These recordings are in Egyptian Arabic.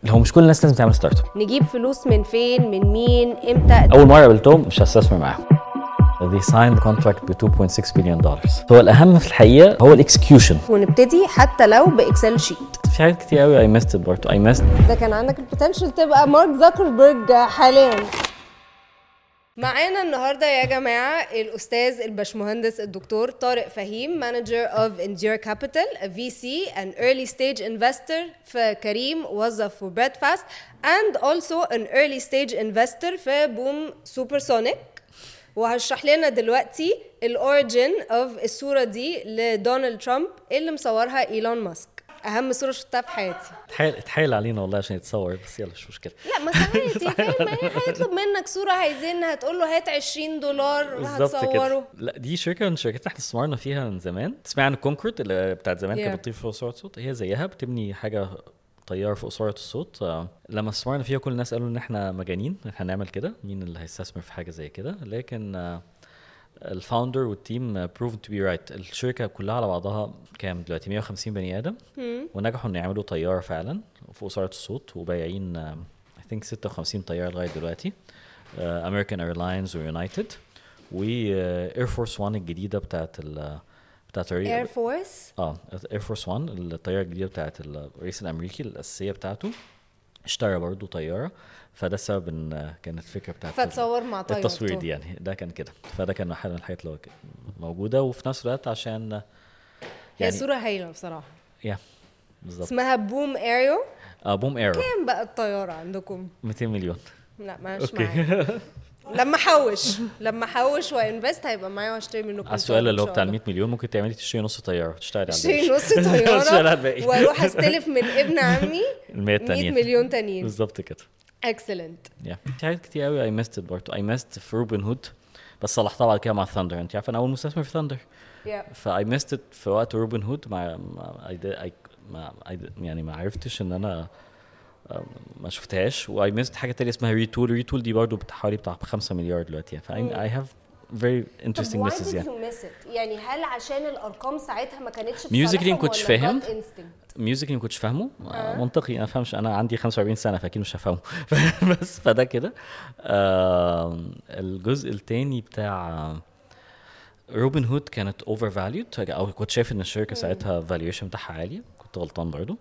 هو مش كل الناس لازم تعمل ستارت اب نجيب فلوس من فين من مين امتى اول مره قابلتهم مش هستثمر معاهم They signed contract ب 2.6 بليون دولار هو الاهم في الحقيقه هو الاكسكيوشن ونبتدي حتى لو باكسل شيت في حاجات كتير قوي اي ميست برضه اي ميست ده كان عندك البوتنشال تبقى مارك زاكربرج حاليا معانا النهارده يا جماعه الاستاذ الباشمهندس الدكتور طارق فهيم مانجر اوف اندير كابيتال في سي ان early stage investor في كريم وظف في بريد فاست and also an early stage investor في بوم سوبرسونيك وهشرح لنا دلوقتي الاوريجين اوف الصوره دي لدونالد ترامب اللي مصورها ايلون ماسك اهم صوره شفتها في حياتي اتحايل اتحايل علينا والله عشان يتصور بس يلا مش مشكله لا ما ساعتي فاهم ما هي هيطلب منك صوره عايزين هتقول له هات 20 دولار بالظبط هتصوره كده لا دي شركه من الشركات اللي احنا استثمرنا فيها من زمان تسمع عن الكونكورد اللي بتاعت زمان Yeah. كانت بتطير فوق سرعه صوت هي زيها بتبني حاجه طياره فوق سرعه الصوت آه، لما استثمرنا فيها كل الناس قالوا ان احنا مجانين ان احنا هنعمل كده مين اللي هيستثمر في حاجه زي كده لكن آه، الفاوندر والتيم بروفن تو بي رايت الشركه كلها على بعضها كام دلوقتي 150 بني ادم ونجحوا ان يعملوا طياره فعلا فوق سرعه الصوت وبايعين اي ثينك 56 طياره لغايه دلوقتي امريكان ايرلاينز ويونايتد واير فورس 1 الجديده بتاعت ال بتاعت الري- اير فورس اه اير فورس 1 الطياره الجديده بتاعت الرئيس الامريكي الاساسيه بتاعته اشترى برضه طياره فده السبب ان آه، كانت الفكره بتاعت فتصور مع طيارته التصوير دي يعني ده كان كده فده كان حاجه من الحاجات اللي هو ك- موجوده وفي نفس الوقت عشان آه، هي يعني صوره هايله بصراحه يا بالظبط اسمها بوم اريو اه بوم ايرو كام بقى الطياره عندكم 200 مليون لا مش اوكي معايا لما احوش لما احوش وانفست هيبقى معايا واشتري منكم على السؤال اللي هو بتاع ال 100 مليون ممكن تعملي تشتري نص طياره تشتغلي على اشتري الباقي. نص تشتغلي على طياره الباقي. واروح استلف من ابن عمي ال 100 100 التانيين مليون تانيين بالظبط كده اكسلنت يا في حاجات كتير قوي اي ميست برضه اي ميست في روبن هود بس صلحتها بعد كده مع ثاندر انت عارف انا اول مستثمر في ثاندر فاي ميست في وقت روبن هود مع مع- I did- I- ما I did- يعني ما عرفتش ان انا آه، ما شفتهاش واي ميست حاجه تانية اسمها ريتول ريتول دي برضه بتاع حوالي بتاع 5 مليار دلوقتي يعني فاي هاف very طب interesting why misses did يعني you miss it؟ يعني هل عشان الارقام ساعتها ما كانتش في Musically ما صالحهم كنتش ولا فاهم. gut instinct؟ ميوزك ما كنتش فاهمه آه. آه. منطقي انا فاهمش انا عندي 45 سنه فاكيد مش هفهمه بس فده كده آه الجزء التاني بتاع روبن هود كانت اوفر فاليود او كنت شايف ان الشركه ساعتها فالويشن بتاعها عالي كنت غلطان برضو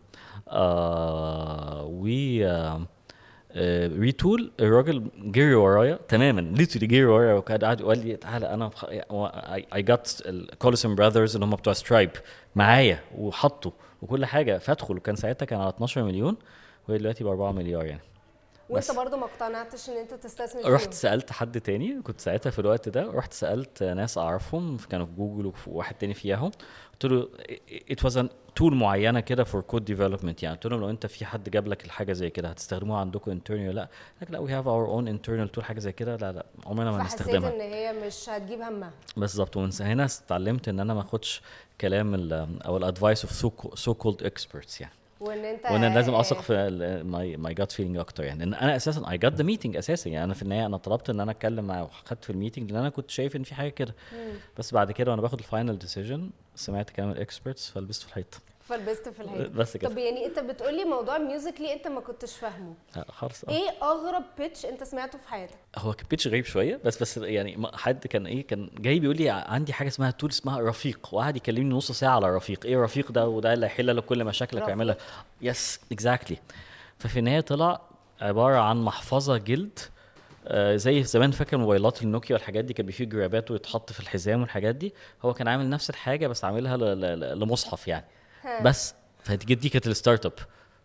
آه و آه آه، ريتول الراجل جري ورايا تماما ليترلي جري ورايا وكان قاعد وقال لي تعالى انا اي جات الكولسون براذرز اللي هم بتوع سترايب معايا وحطوا وكل حاجه فادخل وكان ساعتها كان على 12 مليون وهي دلوقتي ب 4 مليار يعني وانت بس. برضو ما اقتنعتش ان انت تستثمر رحت فيهم. سالت حد تاني كنت ساعتها في الوقت ده رحت سالت ناس اعرفهم كانوا في جوجل وواحد تاني في ياهو قلت له ات واز تول معينه كده فور كود ديفلوبمنت يعني قلت لهم لو انت في حد جاب لك الحاجه زي كده هتستخدموها عندكم انترنال ولا لا لك لا وي هاف اور اون انترنال تول حاجه زي كده لا لا عمرنا ما فحسيت هنستخدمها ان هي مش هتجيب همها بالظبط ومن هنا اتعلمت ان انا ما اخدش كلام ال او الادفايس اوف سو كولد اكسبرتس يعني وان انت وانا لازم اثق في ماي ماي جات فيلينج اكتر يعني ان انا اساسا اي جات ذا ميتنج اساسا يعني انا في النهايه انا طلبت ان انا اتكلم معاه وخدت في الميتنج لان انا كنت شايف ان في حاجه كده بس بعد كده وانا باخد الفاينل ديسيجن سمعت كلام الاكسبرتس فلبست في الحيط فلبست في الحيط بس كده طب يعني انت بتقولي موضوع ميوزيكلي انت ما كنتش فاهمه لا، خالص آه. ايه اغرب بيتش انت سمعته في حياتك هو كان بيتش غريب شويه بس بس يعني ما- حد كان ايه كان جاي بيقول لي عندي حاجه اسمها تول اسمها رفيق وقعد يكلمني نص ساعه على رفيق ايه رفيق ده وده اللي هيحل لك كل مشاكلك رفيق. ويعملها يس اكزاكتلي ففي النهايه طلع عباره عن محفظه جلد آه زي زمان فاكر موبايلات النوكيا والحاجات دي كان بي فيه جرابات ويتحط في الحزام والحاجات دي هو كان عامل نفس الحاجه بس عاملها ل- ل- ل- لمصحف يعني ها. بس فدي دي كانت الستارت اب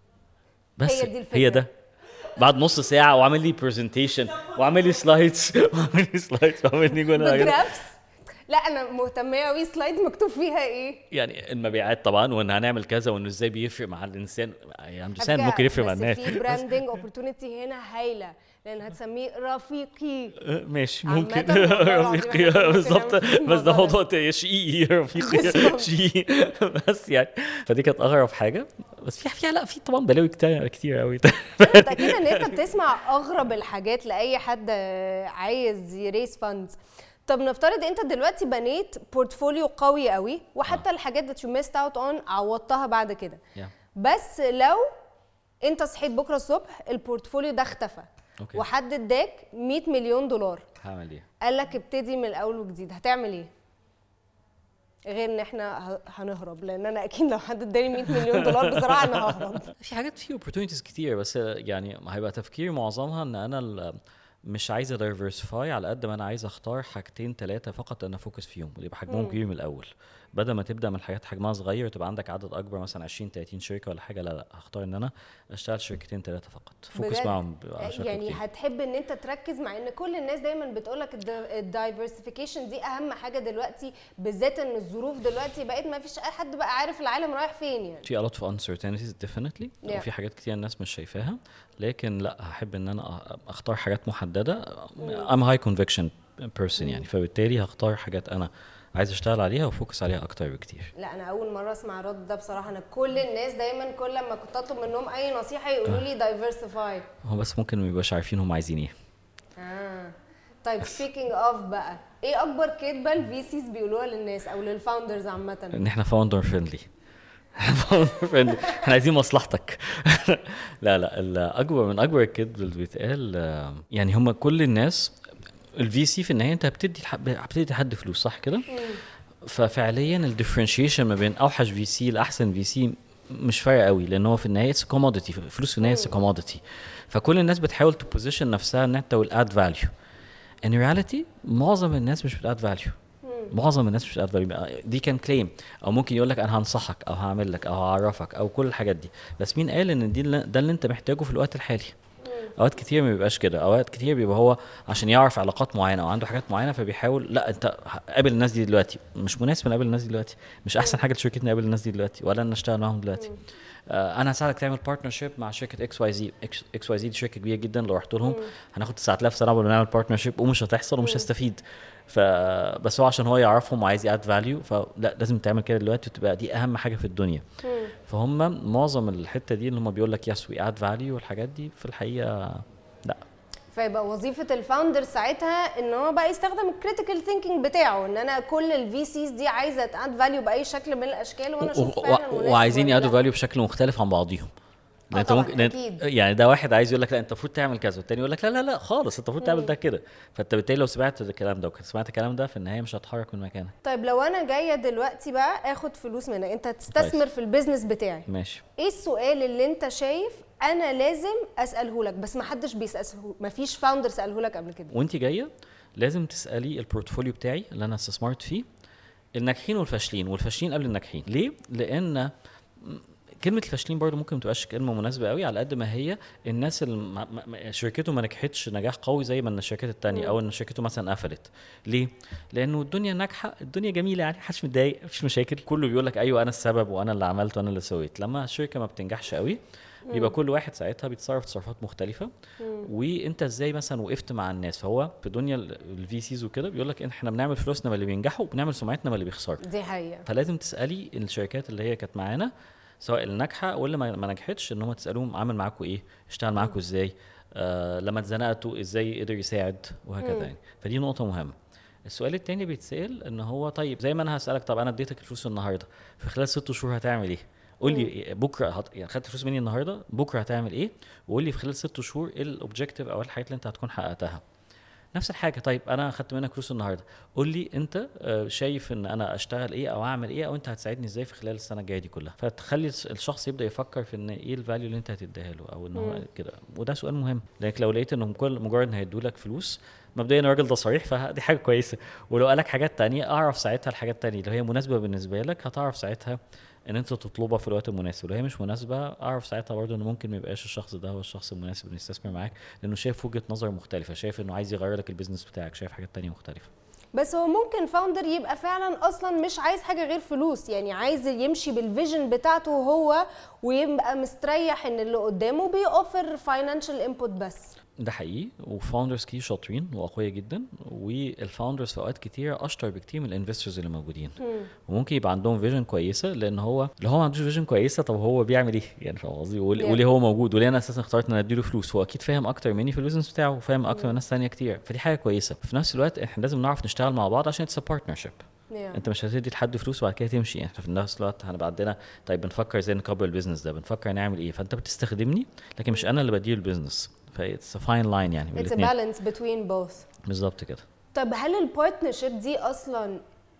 بس هي دي الفكرة. هي ده بعد نص ساعه وعامل لي برزنتيشن وعامل لي سلايدز وعامل لي سلايدز وعامل لي جوانا بجرافس لا انا مهتمه قوي سلايدز مكتوب فيها ايه يعني المبيعات طبعا وان هنعمل كذا وانه ازاي بيفرق مع الانسان يعني الانسان على فكرة ممكن يفرق مع بس الناس في براندنج اوبورتونيتي هنا هايله لان هتسميه رفيقي آه، ماشي عامة ممكن الموضوع العظيم رفيقي إحنا ممكن بالظبط نعمل فيه بس ده الموضوع موضوع تا- شقيقي رفيقي بالظبط. شقيقي بس يعني فدي كانت اغرب حاجه بس في في لا في طبعا بلاوي كتير كتير قوي متأكدة ان انت بتسمع اغرب الحاجات لاي حد عايز يريس فاندز طب نفترض انت دلوقتي بنيت بورتفوليو قوي قوي وحتى الحاجات that you missed out on عوضتها بعد كده Yeah. بس لو انت صحيت بكره الصبح البورتفوليو ده اختفى اوكي وحد اداك 100 مليون دولار هعمل ايه قال لك ابتدي من الاول وجديد هتعمل ايه غير ان احنا ه- هنهرب لان انا اكيد لو حد اداني 100 مليون دولار بصراحه انا ههرب في حاجات في opportunities كتير بس يعني هيبقى تفكيري معظمها ان انا ال- مش عايز دايفرسيفاي على قد ما انا عايز اختار حاجتين ثلاثه فقط انا فوكس فيهم ويبقى حجمهم مم. كبير من الاول بدل ما تبدا من حاجات حجمها صغير وتبقى عندك عدد اكبر مثلا 20 30 شركه ولا حاجه لا لا هختار ان انا اشتغل شركتين ثلاثه فقط فوكس بجد؟ معاهم بشكل يعني كتير. هتحب ان انت تركز مع ان كل الناس دايما بتقولك الدايفرسيفيكيشن دي اهم حاجه دلوقتي بالذات ان الظروف دلوقتي بقت ما فيش اي حد بقى عارف العالم رايح فين يعني في a lot of uncertainties definitely Yeah. وفي حاجات كتير الناس مش شايفاها لكن لا هحب ان انا أ- اختار حاجات محدده I'm a high conviction person يعني فبالتالي هختار حاجات انا عايز اشتغل عليها وفوكس عليها اكتر بكتير لا انا اول مره اسمع الرد ده بصراحه انا كل الناس دايما كل لما كنت اطلب منهم اي نصيحه يقولوا لي دايفرسيفاي هو بس ممكن ما يبقاش عارفين هم عايزين ايه اه طيب سبيكينج اوف بقى ايه اكبر كذبه الفي سيز بيقولوها للناس او للفاوندرز عامه ان احنا فاوندر فريندلي فاوندر فريندلي احنا عايزين مصلحتك لا لا الاكبر من اكبر الكذب اللي بيتقال آه، يعني هم كل الناس الفي سي في النهايه انت بتدي الح- بتدي حد فلوس صح كده؟ ففعليا الديفرنشيشن ما بين اوحش في سي لاحسن في سي مش فارقه قوي لان هو في النهايه اتس كوموديتي فلوس في النهايه كوموديتي فكل الناس بتحاول تبوزيشن نفسها ان انت ويل اد فاليو ان رياليتي معظم الناس مش بتاد فاليو معظم الناس مش بتاد فاليو دي كان كليم او ممكن يقول لك انا هنصحك او هعمل لك او هعرفك او كل الحاجات دي بس مين قال ان دي اللي- ده اللي انت محتاجه في الوقت الحالي اوقات كتير ما بيبقاش كده اوقات كتير بيبقى هو عشان يعرف علاقات معينه او عنده حاجات معينه فبيحاول لا انت قابل الناس دي دلوقتي مش مناسب نقابل الناس دي دلوقتي مش احسن حاجه لشركتنا نقابل الناس دي دلوقتي ولا ان اشتغل معاهم دلوقتي آه انا هساعدك تعمل بارتنرشيب مع شركه اكس واي زي اكس واي زي دي شركه كبيره جدا لو رحت لهم هناخد 9000 سنه قبل ما نعمل بارتنرشيب ومش هتحصل ومش هستفيد فبس هو عشان هو يعرفهم وعايز ياد فاليو فلا لازم تعمل كده دلوقتي وتبقى دي اهم حاجه في الدنيا فهم معظم الحته دي اللي هم بيقول لك يس وي اد فاليو والحاجات دي في الحقيقه لا فيبقى وظيفه الفاوندر ساعتها ان هو بقى يستخدم الكريتيكال ثينكينج بتاعه ان انا كل الفي سيز دي عايزه تاد فاليو باي شكل من الاشكال وانا اشوف و- فعلا و- مناسب وعايزين ولا يادوا لا. فاليو بشكل مختلف عن بعضيهم آه لأن انت طبعاً، ممكن أكيد. يعني ده واحد عايز يقول لك لا انت المفروض تعمل كذا والتاني يقول لك لا لا لا خالص انت المفروض تعمل ده كده فانت بالتالي لو سمعت الكلام ده وكنت سمعت الكلام ده في النهايه مش هتتحرك من مكانك طيب لو انا جايه دلوقتي بقى اخد فلوس منك انت تستثمر كويس. في البيزنس بتاعي ماشي ايه السؤال اللي انت شايف انا لازم اساله لك بس ما حدش بيساله ما فيش فاوندر ساله لك قبل كده وانت جايه لازم تسالي البورتفوليو بتاعي اللي انا استثمرت فيه الناجحين والفاشلين والفاشلين قبل الناجحين ليه لان كلمة الفاشلين برضو ممكن ما تبقاش كلمة مناسبة قوي على قد ما هي الناس اللي ما- ما- ما- شركته ما نجحتش نجاح قوي زي ما الشركات التانية او ان شركته مثلا قفلت. ليه؟ لانه الدنيا ناجحة، الدنيا جميلة يعني محدش متضايق، مفيش مشاكل، كله بيقول لك ايوه انا السبب وانا اللي عملت وانا اللي سويت، لما الشركة ما بتنجحش قوي بيبقى كل واحد ساعتها بيتصرف تصرفات مختلفة وانت ازاي مثلا وقفت مع الناس فهو في دنيا الفي سيز وكده بيقول لك احنا بنعمل فلوسنا من اللي بينجحوا وبنعمل سمعتنا من اللي بيخسروا دي حقيقه فلازم تسالي الشركات اللي هي كانت معانا سواء الناجحه او اللي ما ما نجحتش ان هم تسالوهم عمل معاكم ايه اشتغل معاكم ازاي آه لما اتزنقتوا ازاي قدر يساعد وهكذا يعني فدي نقطه مهمه السؤال التاني بيتسال ان هو طيب زي ما انا هسالك طب انا اديتك الفلوس النهارده في خلال ست شهور هتعمل ايه قول لي بكره هت... يعني خدت فلوس مني النهارده بكره هتعمل ايه وقول لي في خلال ست شهور ايه الاوبجيكتيف او الحاجات اللي انت هتكون حققتها نفس الحاجه طيب انا خدت منك فلوس النهارده قول لي انت آه، شايف ان انا اشتغل ايه او اعمل ايه او انت هتساعدني ازاي في خلال السنه الجايه دي كلها فتخلي الس- الشخص يبدا يفكر في ان ايه الفاليو اللي انت هتديها له او ان هو كده وده سؤال مهم لانك لو لقيت انهم كل مجرد ان هيدوا لك فلوس مبدئيا الراجل ده صريح فدي حاجه كويسه ولو قالك حاجات تانية اعرف ساعتها الحاجات التانية لو هي مناسبه بالنسبه لك هتعرف ساعتها ان انت تطلبها في الوقت المناسب لو هي مش مناسبه اعرف ساعتها برضه ان ممكن ما يبقاش الشخص ده هو الشخص المناسب انه يستثمر معاك لانه شايف وجهه نظر مختلفه شايف انه عايز يغير لك البيزنس بتاعك شايف حاجات تانية مختلفه بس هو ممكن فاوندر يبقى فعلا اصلا مش عايز حاجه غير فلوس يعني عايز يمشي بالفيجن بتاعته هو ويبقى مستريح ان اللي قدامه بيوفر فاينانشال انبوت بس ده حقيقي وفاوندرز كتير شاطرين واقوياء جدا والفاوندرز في اوقات كتير اشطر بكتير من الانفسترز اللي موجودين وممكن يبقى عندهم فيجن كويسه لان هو لو هو ما عندوش فيجن كويسه طب هو بيعمل ايه يعني فاهم قصدي وليه Yeah. وليه هو موجود وليه انا اساسا اخترت ان أنا اديله فلوس هو اكيد فاهم اكتر مني في البيزنس بتاعه وفاهم اكتر من ناس ثانيه كتير فدي حاجه كويسه في نفس الوقت احنا لازم نعرف نشتغل مع بعض عشان اتس بارتنرشيب Yeah. انت مش هتدي لحد فلوس وبعد كده تمشي يعني احنا في نفس الوقت هنبقى عندنا طيب بنفكر ازاي نكبر البيزنس ده بنفكر نعمل ايه فانت بتستخدمني لكن مش انا اللي بدير البيزنس فايتس فاين لاين يعني بين It's a الاتنين. balance between both بالظبط كده طب هل البارتنرشيب دي اصلا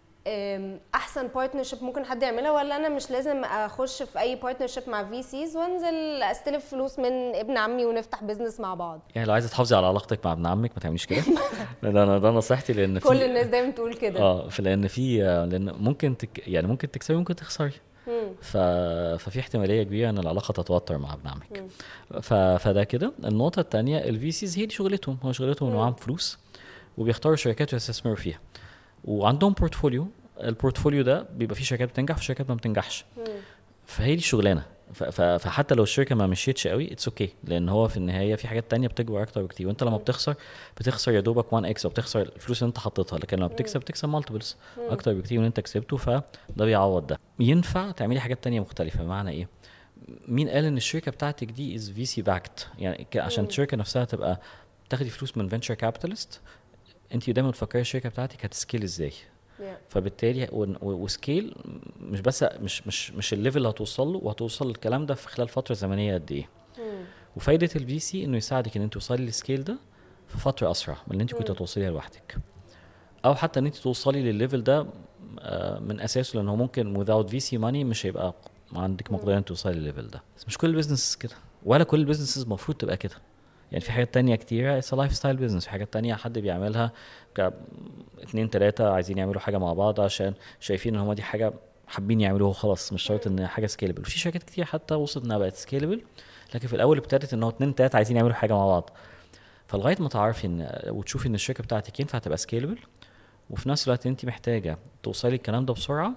أم، احسن بارتنرشيب ممكن حد يعملها ولا انا مش لازم اخش في اي بارتنرشيب مع في سيز وانزل استلف فلوس من ابن عمي ونفتح بزنس مع بعض يعني لو عايزه تحافظي على علاقتك مع ابن عمك ما تعمليش كده ده انا ده نصيحتي لان في كل الناس دايما تقول كده اه في لان في لان ممكن تك يعني ممكن تكسبي ممكن تخسري مم. ف... ففي احتماليه كبيره ان العلاقه تتوتر مع ابن عمك ف... فده كده النقطه الثانيه الفي سيز هي دي شغلتهم هو شغلتهم ان معاهم فلوس وبيختاروا شركات يستثمروا فيها وعندهم بورتفوليو البورتفوليو ده بيبقى فيه شركات بتنجح وشركات ما بتنجحش فهي دي الشغلانه ف- ف- فحتى لو الشركه ما مشيتش قوي اتس اوكي okay. لان هو في النهايه في حاجات تانية بتكبر اكتر بكتير وانت لما بتخسر بتخسر يا دوبك 1 اكس او بتخسر الفلوس اللي انت حطيتها لكن لما بتكسب بتكسب مالتيبلز اكتر بكتير من اللي انت كسبته فده بيعوض ده ينفع تعملي حاجات تانية مختلفه بمعنى ايه مين قال ان الشركه بتاعتك دي از في سي باكت يعني ك- عشان الشركه نفسها تبقى تاخدي فلوس من فينشر كابيتالست انت دايما تفكري الشركه بتاعتك هتسكيل ازاي Yeah. فبالتالي و- و- وسكيل مش بس مش مش مش الليفل اللي هتوصل له وهتوصل للكلام ده في خلال فتره زمنيه قد ايه وفايده الفي سي انه يساعدك ان انت توصلي للسكيل ده في فتره اسرع من اللي انت كنت هتوصليها لوحدك او حتى ان انت توصلي للليفل ده آه، من اساسه لانه ممكن without VC money مش هيبقى عندك مقدره ان توصلي للليفل ده بس مش كل البيزنس كده ولا كل البيزنسز المفروض تبقى كده يعني في حاجات تانية كتيرة اتس لايف ستايل بيزنس في حاجات تانية حد بيعملها ك- اتنين تلاتة عايزين يعملوا حاجة مع بعض عشان شايفين ان هما دي حاجة حابين يعملوها خلاص مش شرط ان حاجة سكيلبل وفي شركات كتير حتى وصلت انها بقت سكيلبل لكن في الاول ابتدت ان هو اتنين تلاتة عايزين يعملوا حاجة مع بعض فلغاية ما تعرفي ان وتشوفي ان الشركة بتاعتك ينفع تبقى سكيلبل وفي نفس الوقت انت محتاجة توصلي الكلام ده بسرعة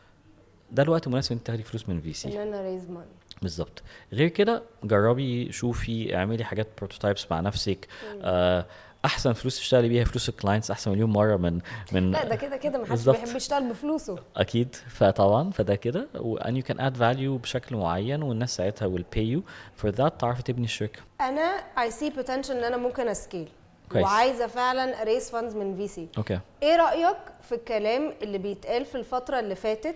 ده الوقت المناسب انت تاخدي فلوس من في سي ان انا ريز ماني بالظبط غير كده جربي شوفي اعملي حاجات بروتوتايبس مع نفسك آه احسن فلوس تشتغلي بيها فلوس الكلاينتس احسن مليون مره من من لا ده كده كده محدش بالظبط. بيحب يشتغل بفلوسه اكيد فطبعا فده كده and you can add value بشكل معين والناس ساعتها will pay you for that تعرفي تبني الشركه انا اي سي potential ان انا ممكن اسكيل كويس. وعايزه فعلا ريز فاندز من في سي اوكي ايه رايك في الكلام اللي بيتقال في الفتره اللي فاتت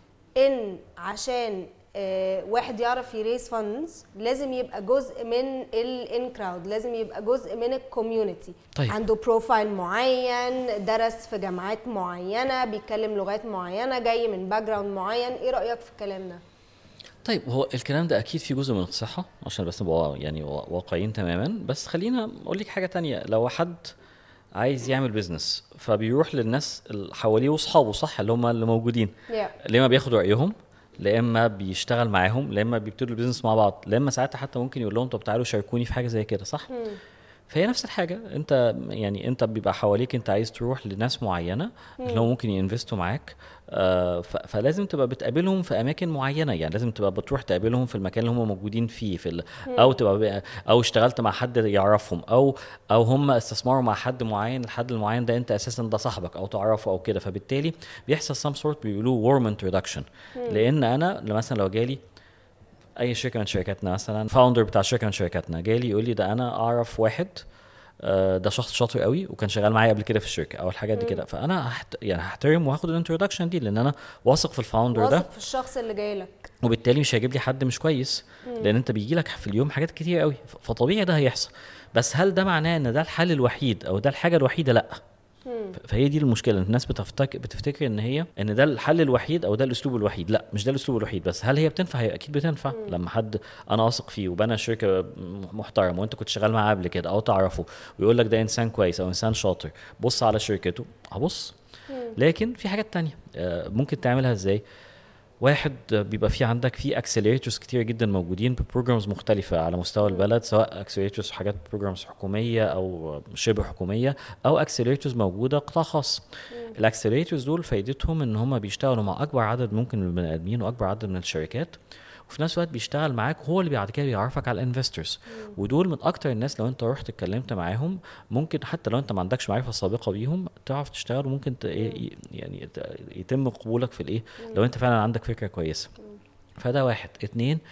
ان عشان آه واحد يعرف يريز فاندز لازم يبقى جزء من الان كراود لازم يبقى جزء من الكوميونتي طيب. عنده بروفايل معين درس في جامعات معينه بيتكلم لغات معينه جاي من باك جراوند معين ايه رايك في الكلام ده طيب هو الكلام ده اكيد في جزء من الصحه عشان بس نبقى يعني وا- واقعيين تماما بس خلينا اقول لك حاجه تانية لو حد عايز يعمل بيزنس فبيروح للناس اللي حواليه واصحابه صح اللي هم اللي موجودين yeah. لا اما بياخد رايهم لا اما بيشتغل معاهم لا اما بيبتدوا البيزنس مع بعض لا اما ساعتها حتى ممكن يقول لهم طب تعالوا شاركوني في حاجه زي كده صح فهي نفس الحاجه انت يعني انت بيبقى حواليك انت عايز تروح لناس معينه اللي هم ممكن ينفستوا معاك آه ف- فلازم تبقى بتقابلهم في اماكن معينه يعني لازم تبقى بتروح تقابلهم في المكان اللي هم موجودين فيه في ال... او تبقى ب... او اشتغلت مع حد يعرفهم او او هم استثمروا مع حد معين الحد المعين ده انت اساسا ده صاحبك او تعرفه او كده فبالتالي بيحصل سام سورت بيقولوه وورم انتروداكشن لان انا مثلا لو جالي اي شركه من شركاتنا مثلا فاوندر بتاع شركه من شركاتنا جالي يقول لي ده انا اعرف واحد آه، ده شخص شاطر قوي وكان شغال معايا قبل كده في الشركه او الحاجات دي كده فانا هحت... يعني هحترم وهاخد الانترودكشن دي لان انا واثق في الفاوندر ده واثق في الشخص اللي جاي لك وبالتالي مش هيجيب لي حد مش كويس لان انت بيجي لك في اليوم حاجات كتير قوي ف- فطبيعي ده هيحصل بس هل ده معناه ان ده الحل الوحيد او ده الحاجه الوحيده لا ف- فهي دي المشكله إن الناس بتفتكر بتفتكر ان هي ان ده الحل الوحيد او ده الاسلوب الوحيد لا مش ده الاسلوب الوحيد بس هل هي بتنفع هي اكيد بتنفع لما حد انا واثق فيه وبنى شركه محترم وانت كنت شغال معاه قبل كده او تعرفه ويقول لك ده انسان كويس او انسان شاطر بص على شركته هبص لكن في حاجات تانية آه، ممكن تعملها ازاي واحد بيبقى في عندك في اكسلريتورز كتير جدا موجودين ببروجرامز مختلفه على مستوى البلد سواء اكسلريتورز حاجات بروجرامز حكوميه او شبه حكوميه او اكسلريتورز موجوده قطاع خاص الاكسلريتورز دول فايدتهم ان هم بيشتغلوا مع اكبر عدد ممكن من البني ادمين واكبر عدد من الشركات وفي نفس الوقت بيشتغل معاك هو اللي بعد كده بيعرفك على الانفسترز ودول من اكتر الناس لو انت رحت اتكلمت معاهم ممكن حتى لو انت ما عندكش معرفه سابقه بيهم تعرف تشتغل وممكن ت- ي- يعني ت- يتم قبولك في الايه لو انت فعلا عندك فكره كويسه فده واحد اتنين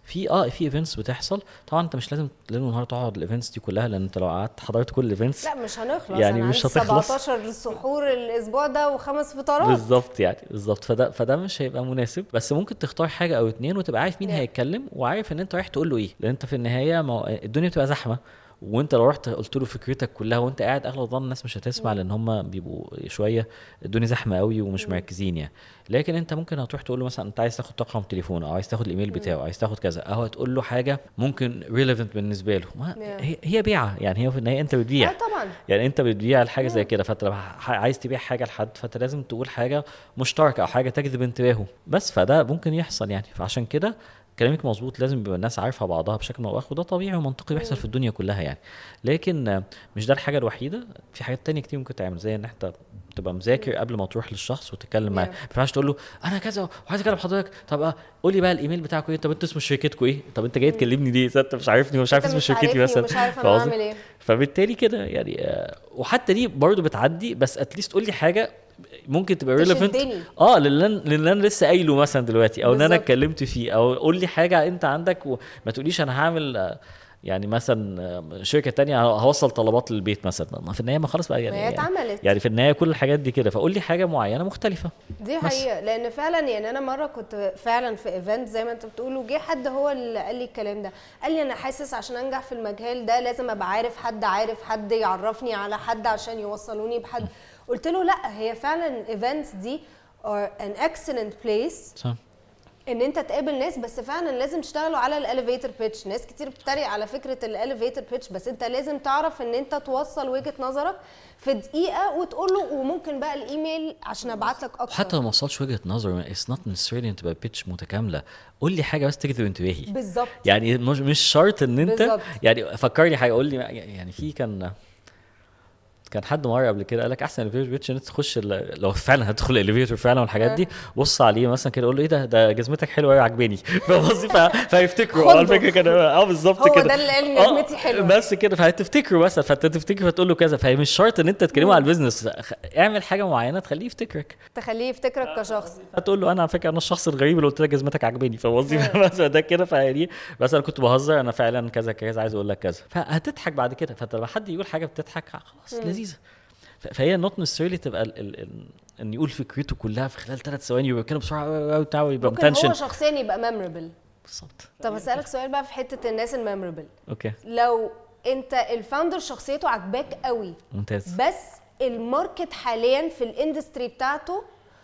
في اه في ايفنتس بتحصل طبعا انت مش لازم ليل ونهار تقعد الايفنتس دي كلها لان انت لو قعدت حضرت كل الايفنتس لا مش هنخلص يعني أنا مش عندي هتخلص. 17 سحور الاسبوع ده وخمس فطارات بالظبط يعني بالظبط فده فده مش هيبقى مناسب بس ممكن تختار حاجه او اتنين وتبقى عارف مين Yeah. هيتكلم وعارف ان انت رايح تقول له ايه لان انت في النهايه ما هو الدنيا بتبقى زحمه وانت لو رحت قلت له فكرتك كلها وانت قاعد اغلب الظن الناس مش هتسمع لان هم بيبقوا شويه الدنيا زحمه قوي ومش مركزين يعني لكن انت ممكن هتروح تقول له مثلا انت عايز تاخد رقم تليفونه او عايز تاخد الايميل بتاعه أو عايز تاخد كذا او هتقول له حاجه ممكن ريليفنت بالنسبه له ما Yeah. هي هي بيعه يعني هي في النهايه انت بتبيع اه طبعا يعني انت بتبيع الحاجه زي كده فانت لما ح- عايز تبيع حاجه لحد فانت لازم تقول حاجه مشتركه او حاجه تجذب انتباهه بس فده ممكن يحصل يعني فعشان كده كلامك مظبوط لازم يبقى الناس عارفه بعضها بشكل او باخر وده طبيعي ومنطقي بيحصل في الدنيا كلها يعني لكن آه، مش ده الحاجه الوحيده في حاجات تانية كتير ممكن تعمل زي ان انت تبقى مذاكر قبل ما تروح للشخص وتتكلم معاه Yeah. ما ينفعش تقول له انا كذا وعايز اكلم حضرتك طب آه، قول لي بقى الايميل بتاعكم ايه طب انتوا اسم شركتكم ايه طب انت جاي تكلمني ليه إذا انت مش عارفني ومش عارف انت اسم مش شركتي عارفني مثلا ومش عارف انا فاهم قصدي؟ اعمل ايه فبالتالي كده يعني آه، وحتى دي برضه بتعدي بس اتليست قول لي حاجه ممكن تبقى ريليفنت تشدني. اه للي أنا- للي انا لسه قايله مثلا دلوقتي او ان انا بالظبط. اتكلمت فيه او قول لي حاجه انت عندك وما تقوليش انا هعمل آه، يعني مثلا آه، شركه تانية هوصل طلبات للبيت مثلا ما في النهايه ما خلاص بقى يعني ما هي اتعملت. يعني في النهايه كل الحاجات دي كده فقول لي حاجه معينه مختلفه دي حقيقة لأن فعلا يعني أنا مرة كنت فعلا في ايفنت زي ما أنت بتقول وجه حد هو اللي قال لي الكلام ده قال لي أنا حاسس عشان أنجح في المجال ده لازم أبقى عارف حد عارف حد يعرفني على حد عشان يوصلوني بحد قلت له لا هي فعلا ايفنتس دي are an excellent place صح ان انت تقابل ناس بس فعلا لازم تشتغلوا على الاليفيتر بيتش ناس كتير بتتريق على فكره الاليفيتر بيتش بس انت لازم تعرف ان انت توصل وجهه نظرك في دقيقه وتقول له وممكن بقى الايميل عشان ابعت لك اكتر حتى لو ما وصلش وجهه نظر اتس نوت necessarily تبقى بيتش متكامله قول لي حاجه بس تجذب انتباهي بالظبط يعني مش مش شرط ان انت بالظبط. يعني فكرني حاجه قول لي يعني في كان كان حد مره قبل كده قال لك احسن الفيديو بيتش ان انت تخش ال- لو فعلا هتدخل الاليفيتور فعلا والحاجات دي بص عليه مثلا كده قول له ايه ده ده جزمتك حلوه قوي عجباني فاهم قصدي ف- فيفتكروا خده. على فكره كده اه بالظبط هو كده ده اللي قال آه، جزمتي حلوة. بس كده فهتفتكره مثلا فانت تفتكر فتقول له كذا فهي مش شرط ان انت تكلمه على البيزنس خ- اعمل حاجه معينه تخليه يفتكرك تخليه يفتكرك كشخص هتقول له انا على فكره انا الشخص الغريب اللي قلت لك جزمتك عجباني فاهم قصدي بس ده كده فيعني بس انا كنت بهزر انا فعلا كذا كذا عايز اقول لك كذا فهتضحك بعد كده فانت لما حد يقول حاجه بتضحك خلاص لذيذه ف- فهي نوت نسيرلي تبقى ال ال ال ان يقول فكرته كلها في خلال ثلاث ثواني ويبقى كده بسرعه قوي قوي بتاع ويبقى ممكن هو متنشن شخصيا يبقى ميموربل بالظبط طب اسالك سؤال بقى في حته الناس الميموربل اوكي لو انت الفاوندر شخصيته عجباك قوي ممتاز بس الماركت حاليا في الاندستري بتاعته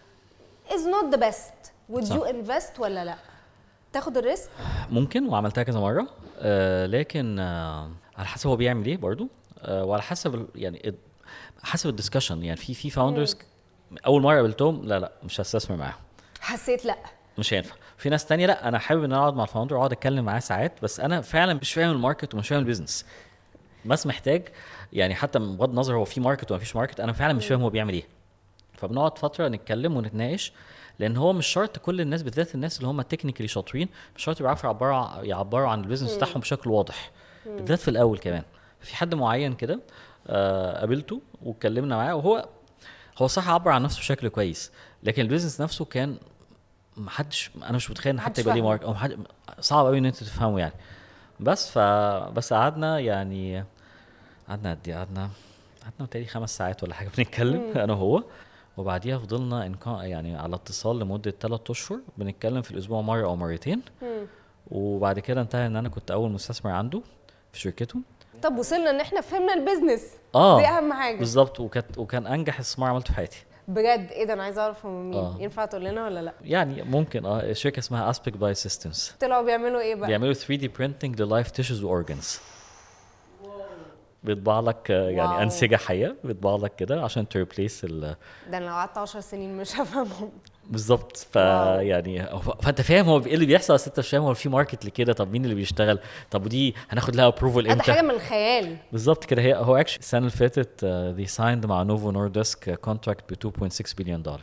is not the best would صح. you invest ولا لا تاخد الريسك ممكن وعملتها كذا مره آه لكن آه على حسب هو بيعمل ايه برضو آه وعلى حسب ال- يعني ال- حسب الدسكشن يعني في في فاوندرز اول مره قابلتهم لا لا مش هستثمر معاهم حسيت لا مش هينفع في ناس تانية لا انا حابب ان انا اقعد مع الفاوندر واقعد اتكلم معاه ساعات بس انا فعلا مش فاهم الماركت ومش فاهم البيزنس بس محتاج يعني حتى من بغض النظر هو في ماركت ولا مفيش ماركت انا فعلا مش فاهم هو بيعمل ايه فبنقعد فتره نتكلم ونتناقش لان هو مش شرط كل الناس بالذات الناس اللي هم تكنيكالي شاطرين مش شرط يعرفوا يعبروا ع- يعبروا عن البيزنس بتاعهم بشكل واضح بالذات في الاول كمان في حد معين كده آه قابلته واتكلمنا معاه وهو هو صح عبر عن نفسه بشكل كويس لكن البيزنس نفسه كان محدش انا مش متخيل ان محدش حتى يبقى ليه فاهمه. مارك او محد صعب قوي ان انت تفهمه يعني بس ف بس قعدنا يعني قعدنا قد ايه قعدنا قعدنا تقريبا خمس ساعات ولا حاجه بنتكلم انا وهو وبعديها فضلنا إن كان يعني على اتصال لمده ثلاث اشهر بنتكلم في الاسبوع مره او مرتين وبعد كده انتهى ان انا كنت اول مستثمر عنده في شركته طب وصلنا ان احنا فهمنا البيزنس اه دي اهم حاجه بالظبط وكانت وكان انجح استثمار عملته في حياتي بجد ايه ده انا عايزه اعرف هم مين آه. ينفع تقول لنا ولا لا يعني ممكن اه شركه اسمها اسبيك باي سيستمز طلعوا بيعملوا ايه بقى بيعملوا 3 دي برينتنج للايف تيشوز واورجنز بيطبع لك آه، يعني واو. انسجه حيه بيطبع لك كده عشان تريبليس ال ده انا لو قعدت 10 سنين مش هفهمهم بالظبط ف واو. يعني هو- فانت فاهم هو ايه اللي بيحصل بس انت مش فاهم هو في ماركت لكده طب مين اللي بيشتغل طب ودي هناخد لها ابروفل ده حاجه امتى من الخيال بالظبط كده هي هو اكشلي السنه اللي فاتت دي سايند مع نوفو نوردسك كونتراكت ب 2.6 بليون دولار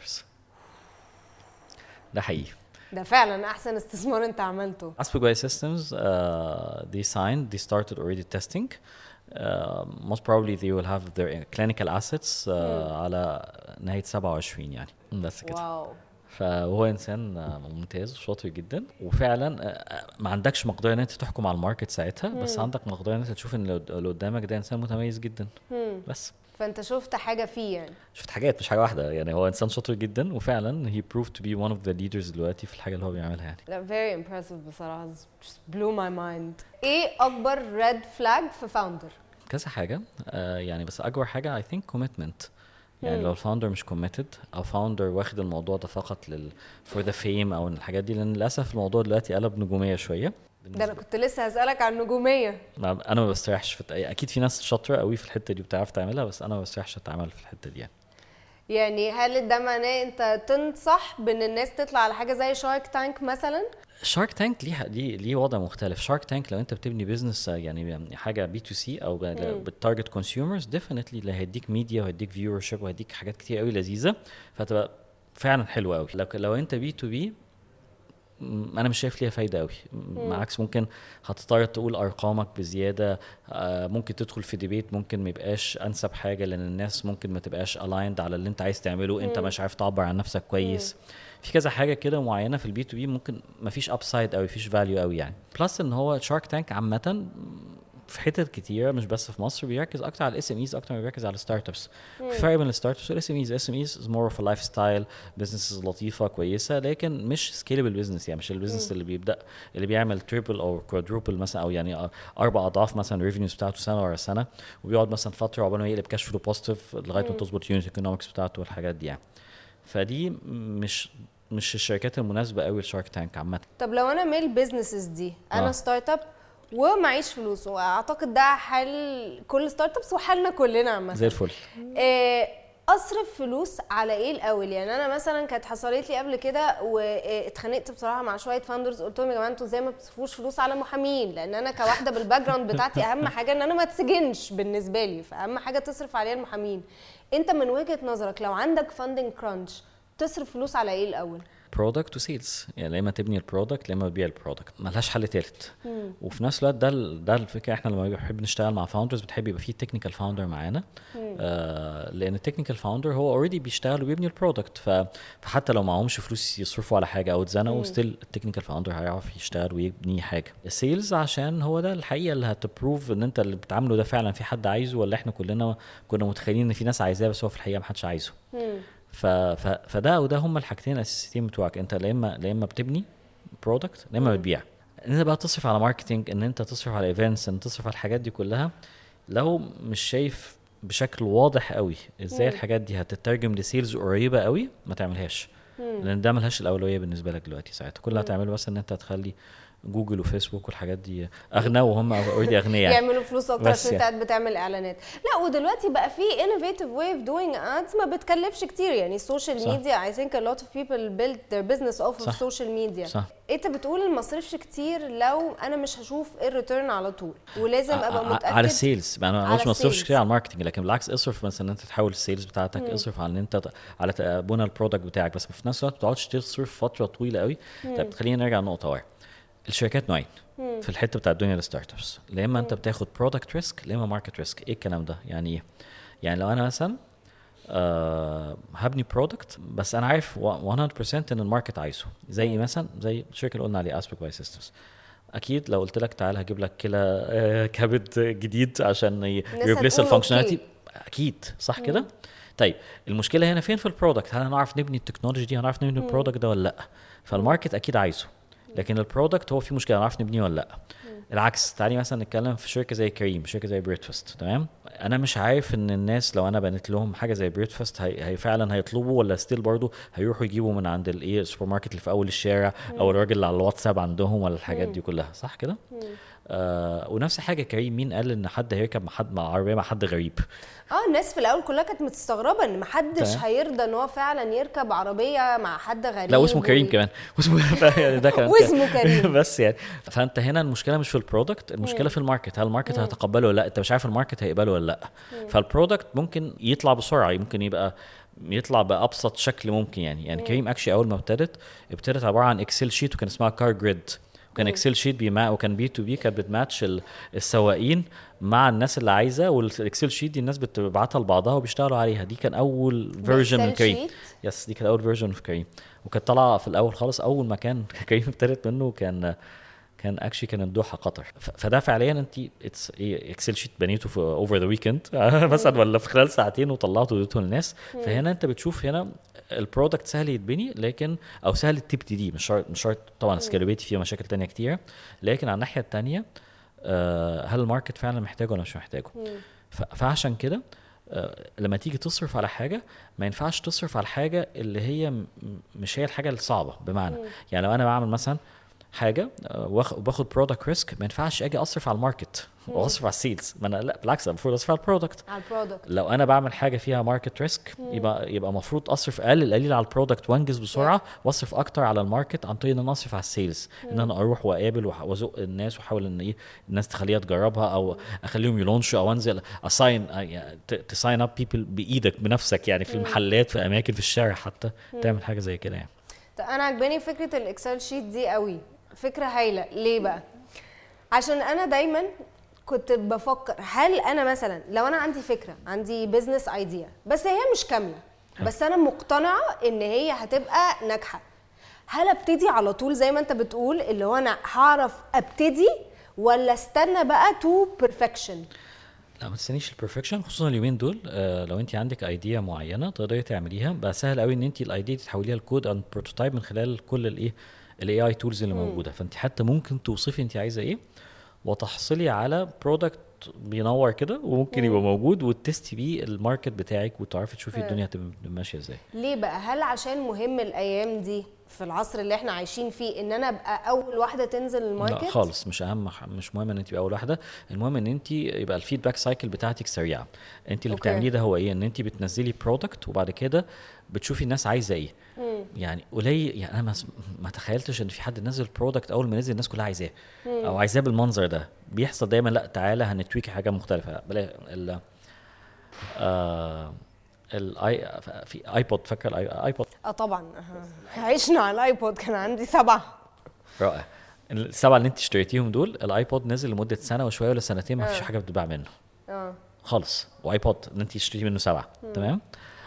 ده حقيقي ده فعلا احسن استثمار انت عملته Aspect Way Systems, uh, they signed, they started already testing. Uh, most probably they will have their clinical assets uh, على نهاية 27 يعني بس كده واو فهو انسان آه، ممتاز وشاطر جدا وفعلا آه، ما عندكش مقدره ان انت تحكم على الماركت ساعتها بس عندك مقدره ان انت تشوف ان اللي اللي قدامك ده انسان متميز جدا بس فانت شفت حاجه فيه يعني شفت حاجات مش حاجه واحده يعني هو انسان شاطر جدا وفعلا he proved to be one of the leaders دلوقتي في الحاجه اللي هو بيعملها يعني لا very impressive بصراحه just blew my mind ايه اكبر red flag في فاوندر كذا حاجه آه يعني بس اكبر حاجه I think commitment يعني لو الفاوندر مش committed او فاوندر واخد الموضوع ده فقط لل for the fame او الحاجات دي لان للاسف الموضوع دلوقتي قلب نجوميه شويه ده انا كنت لسه هسالك عن النجوميه ما- انا ما بستريحش في الت- اكيد في ناس شاطره قوي في الحته دي وبتعرف تعملها بس انا ما بستريحش اتعامل في الحته دي يعني يعني هل ده معناه انت تنصح بان الناس تطلع على حاجه زي شارك تانك مثلا شارك تانك ليه ليه ليه وضع مختلف شارك تانك لو انت بتبني بزنس يعني حاجه بي تو سي او بتارجت كونسيومرز ديفينتلي اللي هيديك ميديا وهيديك فيور شيب وهيديك حاجات كتير قوي لذيذه فهتبقى فعلا حلوه قوي لو لو انت بي تو بي م- انا مش شايف ليها فايده قوي بالعكس ممكن هتضطر تقول ارقامك بزياده آه، ممكن تدخل في ديبيت ممكن ما يبقاش انسب حاجه لان الناس ممكن ما تبقاش الايند على اللي انت عايز تعمله انت مش عارف تعبر عن نفسك كويس في كذا حاجه كده معينه في البي تو بي ممكن ما فيش ابسايد قوي فيش فاليو قوي يعني بلس ان هو شارك تانك عامه في حتت كتيره مش بس في مصر بيركز اكتر على الاس ام ايز اكتر ما بيركز على الستارت ابس في فرق بين الستارت ابس والاس ام ايز الاس ام ايز مور اوف لايف ستايل بزنسز لطيفه كويسه لكن مش سكيلبل بزنس يعني مش البيزنس اللي بيبدا اللي بيعمل تريبل او كوادروبل مثلا او يعني اربع اضعاف مثلا الريفينيوز بتاعته سنه ورا سنه وبيقعد مثلا فتره عقبال ما يقلب كاش فلو بوزيتيف لغايه ما تظبط اليونت ايكونومكس بتاعته والحاجات دي يعني فدي مش مش الشركات المناسبه قوي لشارك تانك عامه طب لو انا من البيزنسز دي انا آه. ستارت اب ومعيش فلوس واعتقد ده حل كل ستارت ابس وحلنا كلنا عامه زي الفل آه، اصرف فلوس على ايه الاول يعني انا مثلا كانت حصلت لي قبل كده واتخانقت بصراحه مع شويه فاوندرز قلت لهم يا جماعه انتوا ازاي ما بتصرفوش فلوس على محامين لان انا كواحده بالباك جراوند بتاعتي اهم حاجه ان انا ما اتسجنش بالنسبه لي فاهم حاجه تصرف عليها المحامين انت من وجهه نظرك لو عندك فاندنج كرانش تصرف فلوس على ايه الاول برودكت وسيلز يعني يا اما تبني البرودكت يا اما تبيع البرودكت ملهاش حل تالت وفي نفس الوقت ده ال- ده الفكره احنا لما بنحب نشتغل مع فاوندرز بنحب يبقى في تكنيكال فاوندر معانا آه لان التكنيكال فاوندر هو اوريدي بيشتغل وبيبني البرودكت ف- فحتى لو معهمش فلوس يصرفوا على حاجه او اتزنقوا ستيل التكنيكال فاوندر هيعرف يشتغل ويبني حاجه السيلز عشان هو ده الحقيقه اللي هتبروف ان انت اللي بتعامله ده فعلا في حد عايزه ولا احنا كلنا كنا متخيلين ان في ناس عايزاه بس هو في الحقيقه محدش عايزه ف... ف... فده وده هم الحاجتين الاساسيتين بتوعك انت لا اما لا اما بتبني برودكت لا اما بتبيع ان انت بقى تصرف على ماركتنج ان انت تصرف على ايفنتس ان تصرف على الحاجات دي كلها لو مش شايف بشكل واضح قوي ازاي الحاجات دي هتترجم لسيلز قريبه قوي ما تعملهاش لان ده ملهاش الاولويه بالنسبه لك دلوقتي ساعتها كل اللي هتعمله بس ان انت هتخلي جوجل وفيسبوك والحاجات دي اغنى وهم اوريدي اغنياء يعني. يعملوا فلوس اكتر بس عشان انت يعني. قاعد بتعمل اعلانات لا ودلوقتي بقى في innovative way of doing ads ما بتكلفش كتير يعني السوشيال صح. ميديا I think a lot of people build their business off of صح. social media صح. انت بتقول ما اصرفش كتير لو انا مش هشوف ايه الريتيرن على طول ولازم ابقى ع- متاكد على السيلز ما انا على مش مصرفش السيلز. كتير على الماركتنج لكن بالعكس اصرف مثلا ان انت تحول السيلز بتاعتك اصرف على ان انت ت- على ت- بنى البرودكت بتاعك بس في نفس الوقت ما تقعدش تصرف فتره طويله قوي طيب خلينا نرجع لنقطه واحده الشركات نوعين في الحته بتاع الدنيا الستارت ابس يا اما انت بتاخد برودكت ريسك يا اما ماركت ريسك ايه الكلام ده يعني ايه يعني لو انا مثلا آه هبني برودكت بس انا عارف و- 100% ان الماركت عايزه زي مثلا زي الشركه اللي قلنا عليها اسبيك باي سيستمز اكيد لو قلت لك تعال هجيب لك كلى آه، كبد جديد عشان يريبليس هتقول الفانكشناليتي أوكي. اكيد صح كده طيب المشكله هنا فين في البرودكت هل هنعرف نبني التكنولوجي دي هنعرف نبني البرودكت ده ولا لا فالماركت اكيد عايزه لكن البرودكت هو في مشكله هنعرف نبنيه ولا لا العكس تعالي مثلا نتكلم في شركه زي كريم شركه زي بريتفاست تمام انا مش عارف ان الناس لو انا بنيت لهم حاجه زي بريتفاست هي, هي فعلا هيطلبوا ولا ستيل برضو هيروحوا يجيبوا من عند الايه السوبر ماركت اللي في اول الشارع او الراجل اللي على الواتساب عندهم ولا الحاجات دي كلها صح كده آه ونفس الحاجه كريم مين قال ان حد هيركب مع حد مع عربيه مع حد غريب اه الناس في الاول كلها كانت مستغربه ان محدش تمام. هيرضى ان هو فعلا يركب عربيه مع حد غريب لا واسمه كريم وي- كمان واسمه يعني ده كمان واسمه كريم. بس يعني فانت هنا المشكله مش في البرودكت المشكله في الماركت هل الماركت هيتقبله ولا لا انت مش عارف الماركت هيقبله ولا لا فالبرودكت ممكن يطلع بسرعه ممكن يبقى يطلع بابسط شكل ممكن يعني يعني كريم اكشلي اول ما ابتدت ابتدت عباره عن اكسل شيت وكان اسمها كار جريد وكان اكسل شيت بيمع وكان بي تو بي كانت بتماتش ال- السواقين مع الناس اللي عايزه والاكسل شيت دي الناس بتبعتها لبعضها وبيشتغلوا عليها دي كان اول فيرجن من بإكسل كريم شيت؟ يس دي كانت اول فيرجن في كريم وكانت طالعه في الاول خالص اول ما كان كريم ابتدت منه كان كان اكشلي كان الدوحه قطر ف- فده فعليا انت اتس اكسل شيت بنيته في اوفر ذا ويكند مثلا ولا في خلال ساعتين وطلعته واديته للناس فهنا انت بتشوف هنا البرودكت سهل يتبني لكن او سهل تبتدي مش شرط مش شرط طبعا السكيلابيلتي فيها مشاكل تانية كتير لكن على الناحيه التانية آه، هل الماركت فعلا محتاجه ولا مش محتاجه ف- فعشان كده آه، لما تيجي تصرف على حاجه ما ينفعش تصرف على الحاجه اللي هي م- مش هي الحاجه الصعبه بمعنى يعني لو انا بعمل مثلا حاجه آه، واخ- وباخد برودكت ريسك ما ينفعش اجي اصرف على الماركت واصرف على السيلز ما انا لا بالعكس أنا المفروض اصرف على البرودكت على البرودكت لو انا بعمل حاجه فيها ماركت ريسك يبقى يبقى المفروض اصرف اقل القليل على البرودكت وانجز بسرعه واصرف اكتر على الماركت عن طريق ان انا اصرف على السيلز ان انا اروح واقابل وح- وازق الناس واحاول ان ايه الناس تخليها تجربها او اخليهم يلونشوا او انزل اساين تساين اب بيبل بايدك بنفسك يعني في المحلات في اماكن في الشارع حتى تعمل حاجه زي كده يعني طب انا عجباني فكره الاكسل شيت دي قوي فكره هايله ليه بقى عشان انا دايما كنت بفكر هل انا مثلا لو انا عندي فكره عندي بزنس ايديا بس هي مش كامله بس انا مقتنعه ان هي هتبقى ناجحه هل ابتدي على طول زي ما انت بتقول اللي هو انا هعرف ابتدي ولا استنى بقى تو بيرفكشن لا ما تستنيش البرفكشن خصوصا اليومين دول آه لو انت عندك ايديا معينه تقدري تعمليها بقى سهل قوي ان انت الايديا دي تحوليها لكود او بروتوتايب من خلال كل الايه الاي اي تولز اللي موجوده فانت حتى ممكن توصفي انت عايزه ايه وتحصلي على برودكت بينور كده وممكن يبقى موجود وتستي بيه الماركت بتاعك وتعرفي تشوفي الدنيا هتبقى ماشيه ازاي ليه بقى هل عشان مهم الايام دي في العصر اللي احنا عايشين فيه ان انا ابقى اول واحده تنزل الماركت لا خالص مش اهم ح- مش مهم ان انت تبقى اول واحده المهم ان انت يبقى الفيدباك سايكل بتاعتك سريعه انت اللي أوكي. بتعمليه ده هو ايه ان انت بتنزلي برودكت وبعد كده بتشوفي الناس عايزه ايه يعني قليل يعني انا ما س- ما تخيلتش ان في حد نزل برودكت اول ما نزل الناس كلها عايزاه او عايزاه بالمنظر ده بيحصل دايما لا تعالى هنتويك حاجه مختلفه بلا ال آه الاي في ايبود فاكر الايبود اه طبعا أها. عشنا على الايبود كان عندي سبعه رائع السبعه اللي انت اشتريتيهم دول الايبود نزل لمده سنه وشويه ولا سنتين ما فيش حاجه بتتباع منه اه خالص وايبود ان انت تشتري منه سبعه تمام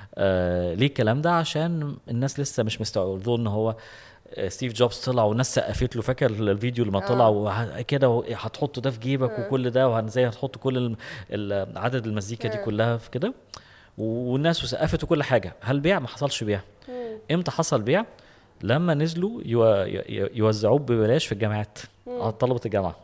آه ليه الكلام ده عشان الناس لسه مش مستوعبين ان هو آه، ستيف جوبز طلع والناس سقفت له فاكر الفيديو لما طلع وه- كده و- هتحطه ده في جيبك وكل ده وازاي هتحط كل الم- ال- عدد المزيكا دي كلها في كده والناس سقفت وكل حاجه هل بيع ما حصلش بيع امتى حصل بيع لما نزلوا يو- ي- يوزعوه ببلاش في الجامعات على طلبه الجامعه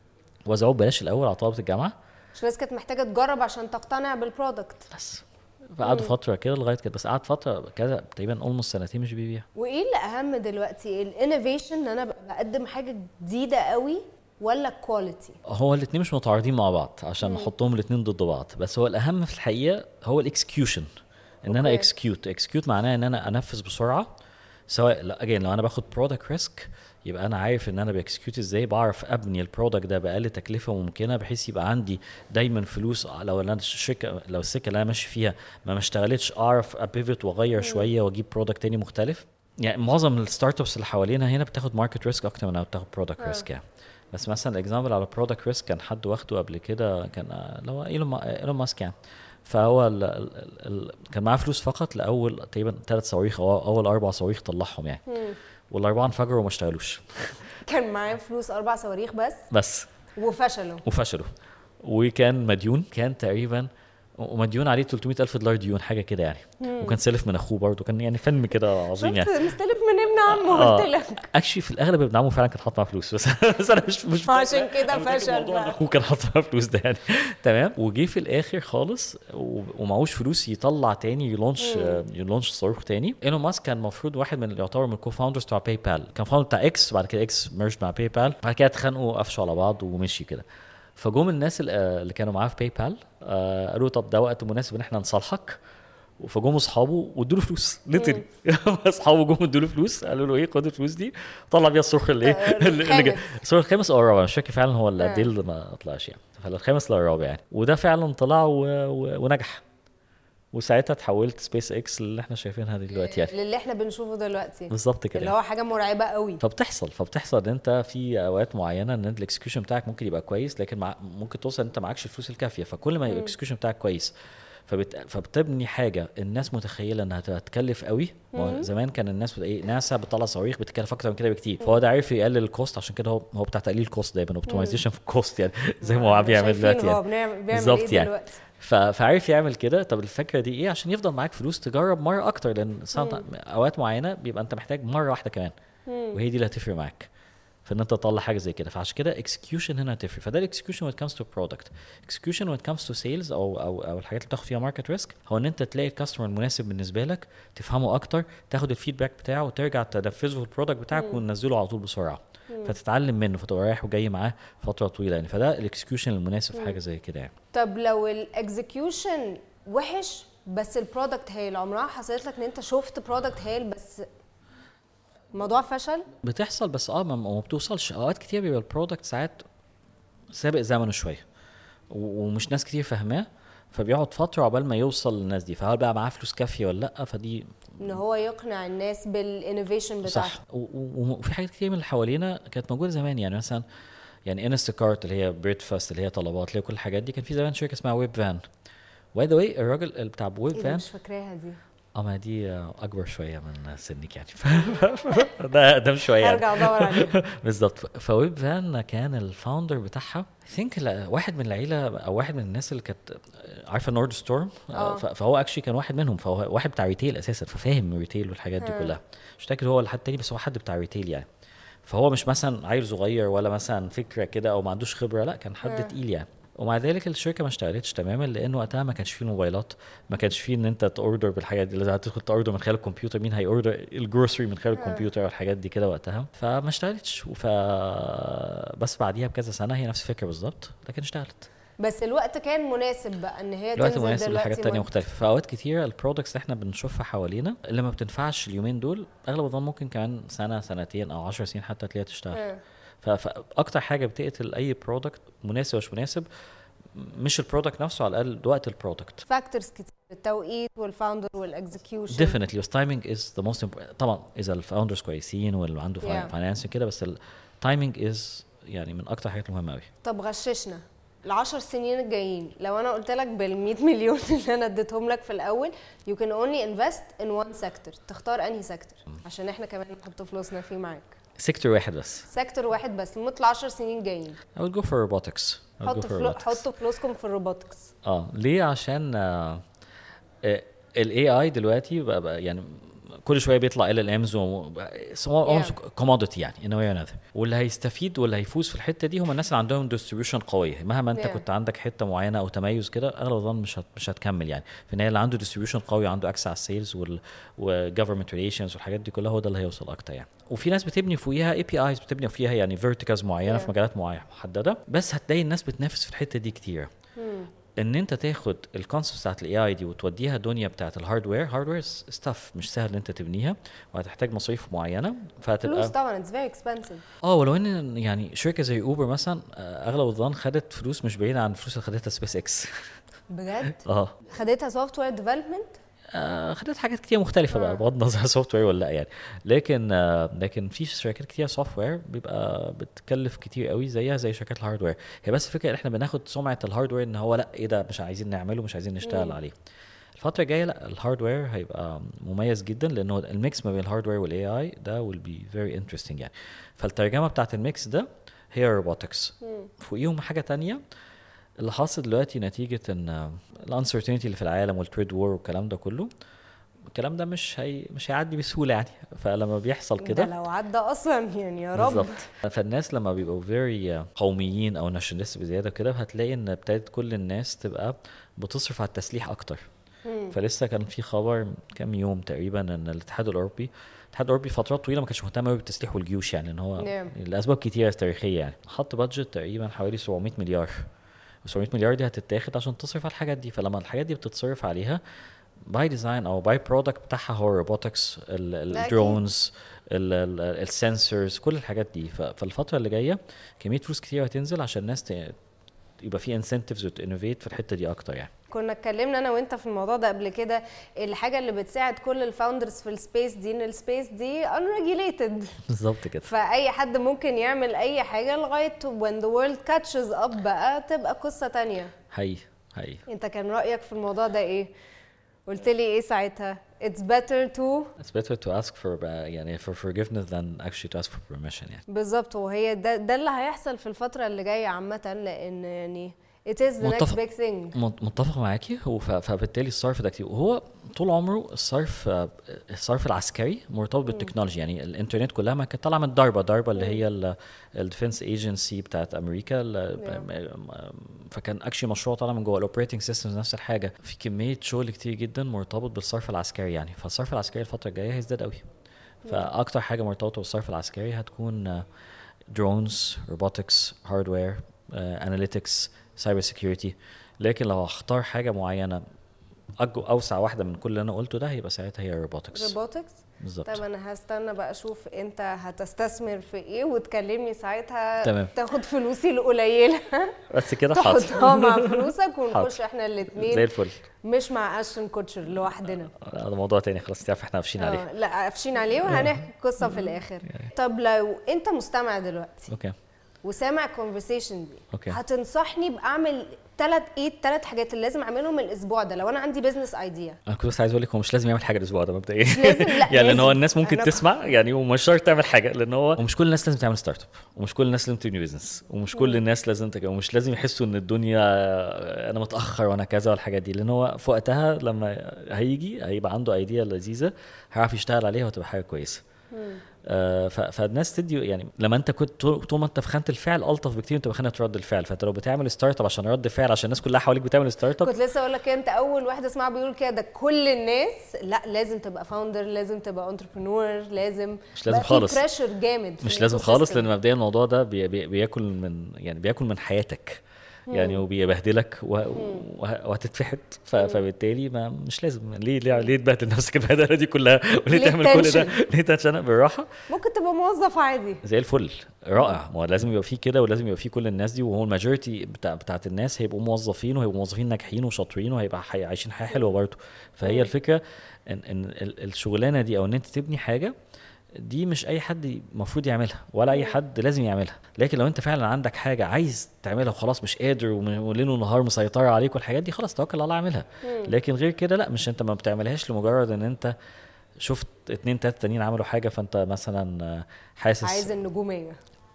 وزعوه ببلاش الاول على طلبه الجامعه عشان الناس كانت محتاجه تجرب عشان تقتنع بالبرودكت بس فقعدوا فتره كده لغايه كده بس قعد فتره كده تقريبا اولموست سنتين مش بيبيع وايه اللي اهم دلوقتي الانوفيشن ان انا أبقى بقدم حاجه جديده قوي ولا الكواليتي هو الاثنين مش متعارضين مع بعض عشان نحطهم الاثنين ضد بعض بس هو الاهم في الحقيقه هو الاكسكيوشن ان انا أوكي. اكسكيوت اكسكيوت معناه ان انا انفذ بسرعه سواء لا اجين لو انا باخد برودكت ريسك يبقى انا عارف ان انا باكسكيوت ازاي بعرف ابني البرودكت ده باقل تكلفه ممكنه بحيث يبقى عندي دايما فلوس لو انا الشركه لو السكه اللي انا ماشي فيها ما ما اشتغلتش اعرف ابيفت واغير شويه واجيب برودكت تاني مختلف يعني معظم الستارت ابس اللي حوالينا هنا بتاخد ماركت ريسك اكتر من انها بتاخد برودكت ريسك يعني بس مثلا اكزامبل على برودكت ريسك كان حد واخده قبل كده كان آه، اللي هو ايلون ما- ايلون ماسك يعني فهو ال ال ال كان معاه فلوس فقط لاول تقريبا ثلاث صواريخ او اول اربع صواريخ طلعهم يعني والاربعه انفجروا وما اشتغلوش كان معايا فلوس اربع صواريخ بس بس وفشلوا وفشلوا وكان مديون كان تقريبا ومديون عليه 300 الف دولار ديون حاجه كده يعني وكان سلف من اخوه برضه كان يعني فيلم كده عظيم شفت يعني مستلف من ابن عمه آه. قلت لك اكشلي في الاغلب ابن عمه فعلا كان حاطط معاه فلوس بس بس انا مش مش عشان كده أنا فاكر فشل موضوع إن بقى. اخوه كان حاطط معاه فلوس ده يعني تمام وجي في الاخر خالص و- ومعهوش فلوس يطلع تاني يلونش آه، يلونش صاروخ تاني ايلون ماسك كان المفروض واحد من اللي يعتبر من الكو فاوندرز بتوع باي بال كان فاوندر بتاع اكس بعد كده اكس ميرج مع باي بال بعد كده اتخانقوا قفشوا على بعض ومشي كده فجم الناس اللي- آه، اللي كانوا معاه في باي بال آه، قالوا طب ده وقت مناسب ان احنا نصالحك فجم اصحابه وادوا له فلوس ليتري اصحابه جم ادوا له فلوس قالوا له ايه خد الفلوس دي طلع بيها الصاروخ اللي آه، ايه اللي اللي جاي. الخامس. الصاروخ الخامس او الرابع مش فاكر فعلا هو اللي آه. قد ايه اللي ما طلعش يعني فالخامس ولا الرابع يعني وده فعلا طلع و... و... ونجح وساعتها اتحولت سبيس اكس اللي احنا شايفينها دي دلوقتي يعني للي احنا بنشوفه دلوقتي بالظبط كده اللي يعني. هو حاجه مرعبه قوي فبتحصل فبتحصل ان انت في اوقات معينه ان الاكسكيوشن بتاعك ممكن يبقى كويس لكن مع ممكن توصل ان انت معكش الفلوس الكافيه فكل ما الاكسكيوشن بتاعك كويس فبت... فبتبني حاجه الناس متخيله انها هتكلف قوي ما هو زمان كان الناس بت... ايه ناسا بتطلع صواريخ بتكلف اكتر من كده بكتير فهو ده عارف يقلل الكوست عشان كده هو هو بتاع تقليل الكوست دايما اوبتمايزيشن في الكوست يعني زي ما هو بيعمل شايفين دلوقتي هو يعني بنعمل بيعمل بالظبط ايه يعني. دلوقتي ف... فعارف يعمل كده طب الفكره دي ايه عشان يفضل معاك فلوس تجرب مره اكتر لان ساعات- اوقات معينه بيبقى انت محتاج مره واحده كمان وهي دي اللي هتفرق معاك في ان انت تطلع حاجه زي كده فعشان كده اكسكيوشن هنا هتفرق فده الاكسكيوشن when it comes to product execution when it comes to sales او او او الحاجات اللي بتاخد فيها ماركت ريسك هو ان انت تلاقي الكاستمر المناسب بالنسبه لك تفهمه اكتر تاخد الفيدباك بتاعه وترجع تنفذه في البرودكت بتاعك وتنزله على طول بسرعه فتتعلم منه فتبقى رايح وجاي معاه فتره طويله يعني فده الاكسكيوشن المناسب في حاجه زي كده يعني طب لو الاكزكيوشن وحش بس البرودكت هايل عمرها حصلت لك ان انت شفت برودكت هايل بس الموضوع فشل بتحصل بس اه ما ما بتوصلش اوقات كتير بيبقى البرودكت ساعات سابق زمنه شويه و- ومش ناس كتير فاهماه فبيقعد فتره عقبال ما يوصل للناس دي فهل بقى معاه فلوس كافيه ولا لا فدي ان هو يقنع الناس بالانوفيشن بتاعته صح و- و- وفي حاجات كتير من اللي حوالينا كانت موجوده زمان يعني مثلا يعني انستكارت اللي هي بريدفاست اللي هي طلبات اللي هي كل الحاجات دي كان في زمان شركه اسمها ويب فان باي ذا واي الراجل اللي بتاع ويب ايه ده فان مش فاكراها دي اه ما دي آه، اكبر شويه من سنك يعني ده اقدم شويه يعني. ارجع ادور عليها بالظبط ف- فويب فان كان الفاوندر بتاعها ثينك واحد من العيله او واحد من الناس اللي كانت عارفه نورد ستورم آه. فهو اكشلي كان واحد منهم فهو واحد بتاع ريتيل اساسا ففاهم الريتيل والحاجات دي ها. كلها مش فاكر هو ولا حد تاني بس هو حد بتاع ريتيل يعني فهو مش مثلا عيل صغير ولا مثلا فكره كده او ما عندوش خبره لا كان حد ها. تقيل يعني ومع ذلك الشركه ما اشتغلتش تماما لان وقتها ما كانش فيه موبايلات ما كانش فيه ان انت تاوردر بالحاجات دي لازم هتدخل تاوردر من خلال الكمبيوتر مين هيوردر الجروسري من خلال الكمبيوتر والحاجات دي كده وقتها فما اشتغلتش ف بس بعديها بكذا سنه هي نفس الفكره بالظبط لكن اشتغلت بس الوقت كان مناسب بقى ان هي الوقت تنزل مناسب دلوقتي لحاجات تانية منتج. مختلفة في أوقات كتيرة البرودكتس اللي احنا بنشوفها حوالينا اللي ما بتنفعش اليومين دول أغلب الظن ممكن كمان سنة سنتين أو عشر سنين حتى تلاقيها تشتغل ها. ف- فاكتر حاجه بتقتل اي برودكت مناسب مش مناسب مش البرودكت نفسه على الاقل وقت البرودكت فاكتورز كتير التوقيت والفاوندر والاكزكيوشن definitely بس timing is the most important طبعا اذا الفاوندرز كويسين واللي عنده Yeah. فاينانسنج كده بس التايمنج is يعني من اكتر الحاجات المهمه قوي طب غششنا العشر سنين الجايين لو انا قلت لك بال 100 مليون اللي انا اديتهم لك في الاول you can only invest in one sector تختار انهي سيكتور عشان احنا كمان نحط فلوسنا فيه معاك سيكتور واحد بس سيكتور واحد بس لمده العشر سنين جايين I would go for robotics I would go حطوا for فلو... robotics. حطوا فلوسكم في الروبوتكس اه ليه عشان الاي اي دلوقتي بقى, بقى يعني كل شويه بيطلع ال ال امز Yeah. كوموديتي يعني ان واي انذر واللي هيستفيد واللي هيفوز في الحته دي هم الناس اللي عندهم ديستريبيوشن قويه مهما انت Yeah. كنت عندك حته معينه او تميز كده اغلب الظن مش هت مش هتكمل يعني في النهايه اللي عنده ديستريبيوشن قوي عنده اكسس على السيلز والجفرمنت ريليشنز والحاجات دي كلها هو ده اللي هيوصل اكتر يعني وفي ناس بتبني فوقيها اي بي ايز بتبني فيها يعني فيرتيكالز معينه Yeah. في مجالات معينه محدده بس هتلاقي الناس بتنافس في الحته دي كتير ان انت تاخد الكونسبت بتاعت الاي اي دي وتوديها دنيا بتاعت الهاردوير هاردوير ستاف مش سهل ان انت تبنيها وهتحتاج مصاريف معينه فلوس فهتبقى طبعا اتس فيري اكسبنسيف اه ولو ان يعني شركه زي اوبر مثلا آه، اغلب الظن خدت فلوس مش بعيده عن الفلوس اللي خدتها سبيس اكس بجد اه خدتها سوفت وير ديفلوبمنت آه، خدت حاجات كتير مختلفة بقى آه. بغض النظر سوفت وير ولا لا يعني لكن آه، لكن في شركات كتير سوفت وير بيبقى بتكلف كتير قوي زيها زي شركات الهاردوير هي بس الفكرة ان احنا بناخد سمعة الهاردوير ان هو لا ايه ده مش عايزين نعمله مش عايزين نشتغل مم. عليه الفترة الجاية لا الهاردوير هيبقى مميز جدا لانه الميكس ما بين الهاردوير والاي اي ده will be very interesting يعني فالترجمة بتاعت الميكس ده هي روبوتكس فوقيهم حاجة تانية اللي حاصل دلوقتي نتيجة ان الانسرتينتي اللي في العالم والتريد وور والكلام ده كله الكلام ده مش هي مش هيعدي بسهولة يعني فلما بيحصل ده كده لو عدى اصلا يعني يا رب بالظبط فالناس لما بيبقوا فيري قوميين او ناشوناليست بزياده كده هتلاقي ان ابتدت كل الناس تبقى بتصرف على التسليح اكتر فلسه كان في خبر من كام يوم تقريبا ان الاتحاد الاوروبي الاتحاد الاوروبي فترات طويله ما كانش مهتم قوي بالتسليح والجيوش يعني ان هو نعم. لاسباب كتيره تاريخيه يعني حط بادجت تقريبا حوالي 700 مليار 700 مليار دي هتتاخد عشان تصرف على الحاجات دي فلما الحاجات دي بتتصرف عليها باي ديزاين او باي برودكت بتاعها هو الروبوتكس لا أكيد. الدرونز السنسورز كل الحاجات دي ف- فالفتره اللي جايه كميه فلوس كتير هتنزل عشان الناس ت- يبقى في انسنتيفز وتنوفيت في الحته دي اكتر يعني كنا اتكلمنا انا وانت في الموضوع ده قبل كده الحاجه اللي بتساعد كل الفاوندرز في السبيس دي ان السبيس دي unregulated بالظبط كده فاي حد ممكن يعمل اي حاجه لغايه when the world catches up بقى تبقى قصه تانية حقيقي حقيقي انت كان رايك في الموضوع ده ايه قلت لي ايه ساعتها it's better to It's better to ask for uh, يعني for forgiveness than actually to ask for permission يعني بالظبط وهي ده ده اللي هيحصل في الفتره اللي جايه عامه لان يعني it is the next متفق. big thing مت- متفق معاكي هو ف- فبالتالي الصرف ده كتير وهو طول عمره الصرف آه، الصرف العسكري مرتبط بالتكنولوجيا يعني الانترنت كلها ما كانت طالعه من ضربه ضربه اللي هي الديفنس ايجنسي بتاعت امريكا ال- فكان اكشلي مشروع طالع من جوه الاوبريتنج سيستمز نفس الحاجه في كميه شغل كتير جدا مرتبط بالصرف العسكري يعني فالصرف العسكري الفتره الجايه هيزداد قوي فاكتر حاجه مرتبطه بالصرف العسكري هتكون درونز روبوتكس هاردوير اناليتكس سايبر سيكيورتي لكن لو هختار حاجه معينه أج- اوسع واحده من كل اللي انا قلته ده هيبقى ساعتها هي الروبوتكس روبوتكس بالظبط طيب انا هستنى بقى اشوف انت هتستثمر في ايه وتكلمني ساعتها تمام. تاخد فلوسي القليله بس كده حاضر تحطها مع فلوسك ونخش حاضر. احنا زي الاثنين الفل مش مع اشتون كوتشر لوحدنا هذا موضوع تاني خلاص تعرف احنا قافشين عليه آه، لا قافشين عليه وهنحكي القصه في الاخر طب لو انت مستمع دلوقتي اوكي وسامع الكونفرسيشن دي أوكي. هتنصحني باعمل ثلاث ايه الثلاث حاجات اللي لازم اعملهم الاسبوع ده لو انا عندي بزنس ايديا انا كنت بس عايز اقول لك هو مش لازم يعمل حاجه الاسبوع ده مبدئيا لازم- لا، يعني لان هو لازم. الناس ممكن أنا- تسمع يعني ومش شرط تعمل حاجه لان هو ومش كل الناس لازم تعمل ستارت اب ومش كل الناس لازم تبني بزنس ومش كل الناس لازم تك... ومش لازم يحسوا ان الدنيا انا متاخر وانا كذا والحاجات دي لان هو في وقتها لما هيجي هيبقى عنده ايديا لذيذه هيعرف يشتغل عليها وهتبقى حاجه كويسه آه ف- فالناس تدي يعني لما انت كنت طول طول ما انت في خانه الفعل الطف بكتير انت بخانه رد الفعل فانت لو بتعمل ستارت اب عشان رد فعل عشان الناس كلها حواليك بتعمل ستارت اب كنت لسه اقول لك انت اول واحد اسمعها بيقول كده ده كل الناس لا لازم تبقى فاوندر لازم تبقى انتربرنور لازم مش لازم بقى في خالص. بريشر جامد في مش لازم الإيكو خالص سيستم. لان مبدئيا الموضوع ده بي بي بياكل من يعني بياكل من حياتك يعني وبيبهدلك و- وه- وهتتفحت ف- فبالتالي ما مش لازم ليه ليه, ليه تبهدل نفسك البهدله دي كلها وليه ليه تعمل كل ده tension؟ ليه تنشن بالراحه ممكن تبقى موظف عادي زي الفل رائع ما هو لازم يبقى فيه كده ولازم يبقى فيه كل الناس دي وهو الماجورتي بتاع بتاعت الناس هيبقوا موظفين وهيبقوا موظفين ناجحين وشاطرين وهيبقى حي... عايشين حياه حلوه برضه فهي الفكره ان ان ال- الشغلانه دي او ان انت تبني حاجه دي مش اي حد المفروض يعملها ولا اي حد لازم يعملها لكن لو انت فعلا عندك حاجه عايز تعملها وخلاص مش قادر وم- وليل ونهار مسيطره عليك والحاجات دي خلاص توكل على الله اعملها لكن غير كده لا مش انت ما بتعملهاش لمجرد ان انت شفت اتنين تلاته تانيين عملوا حاجه فانت مثلا آه، حاسس عايز النجوميه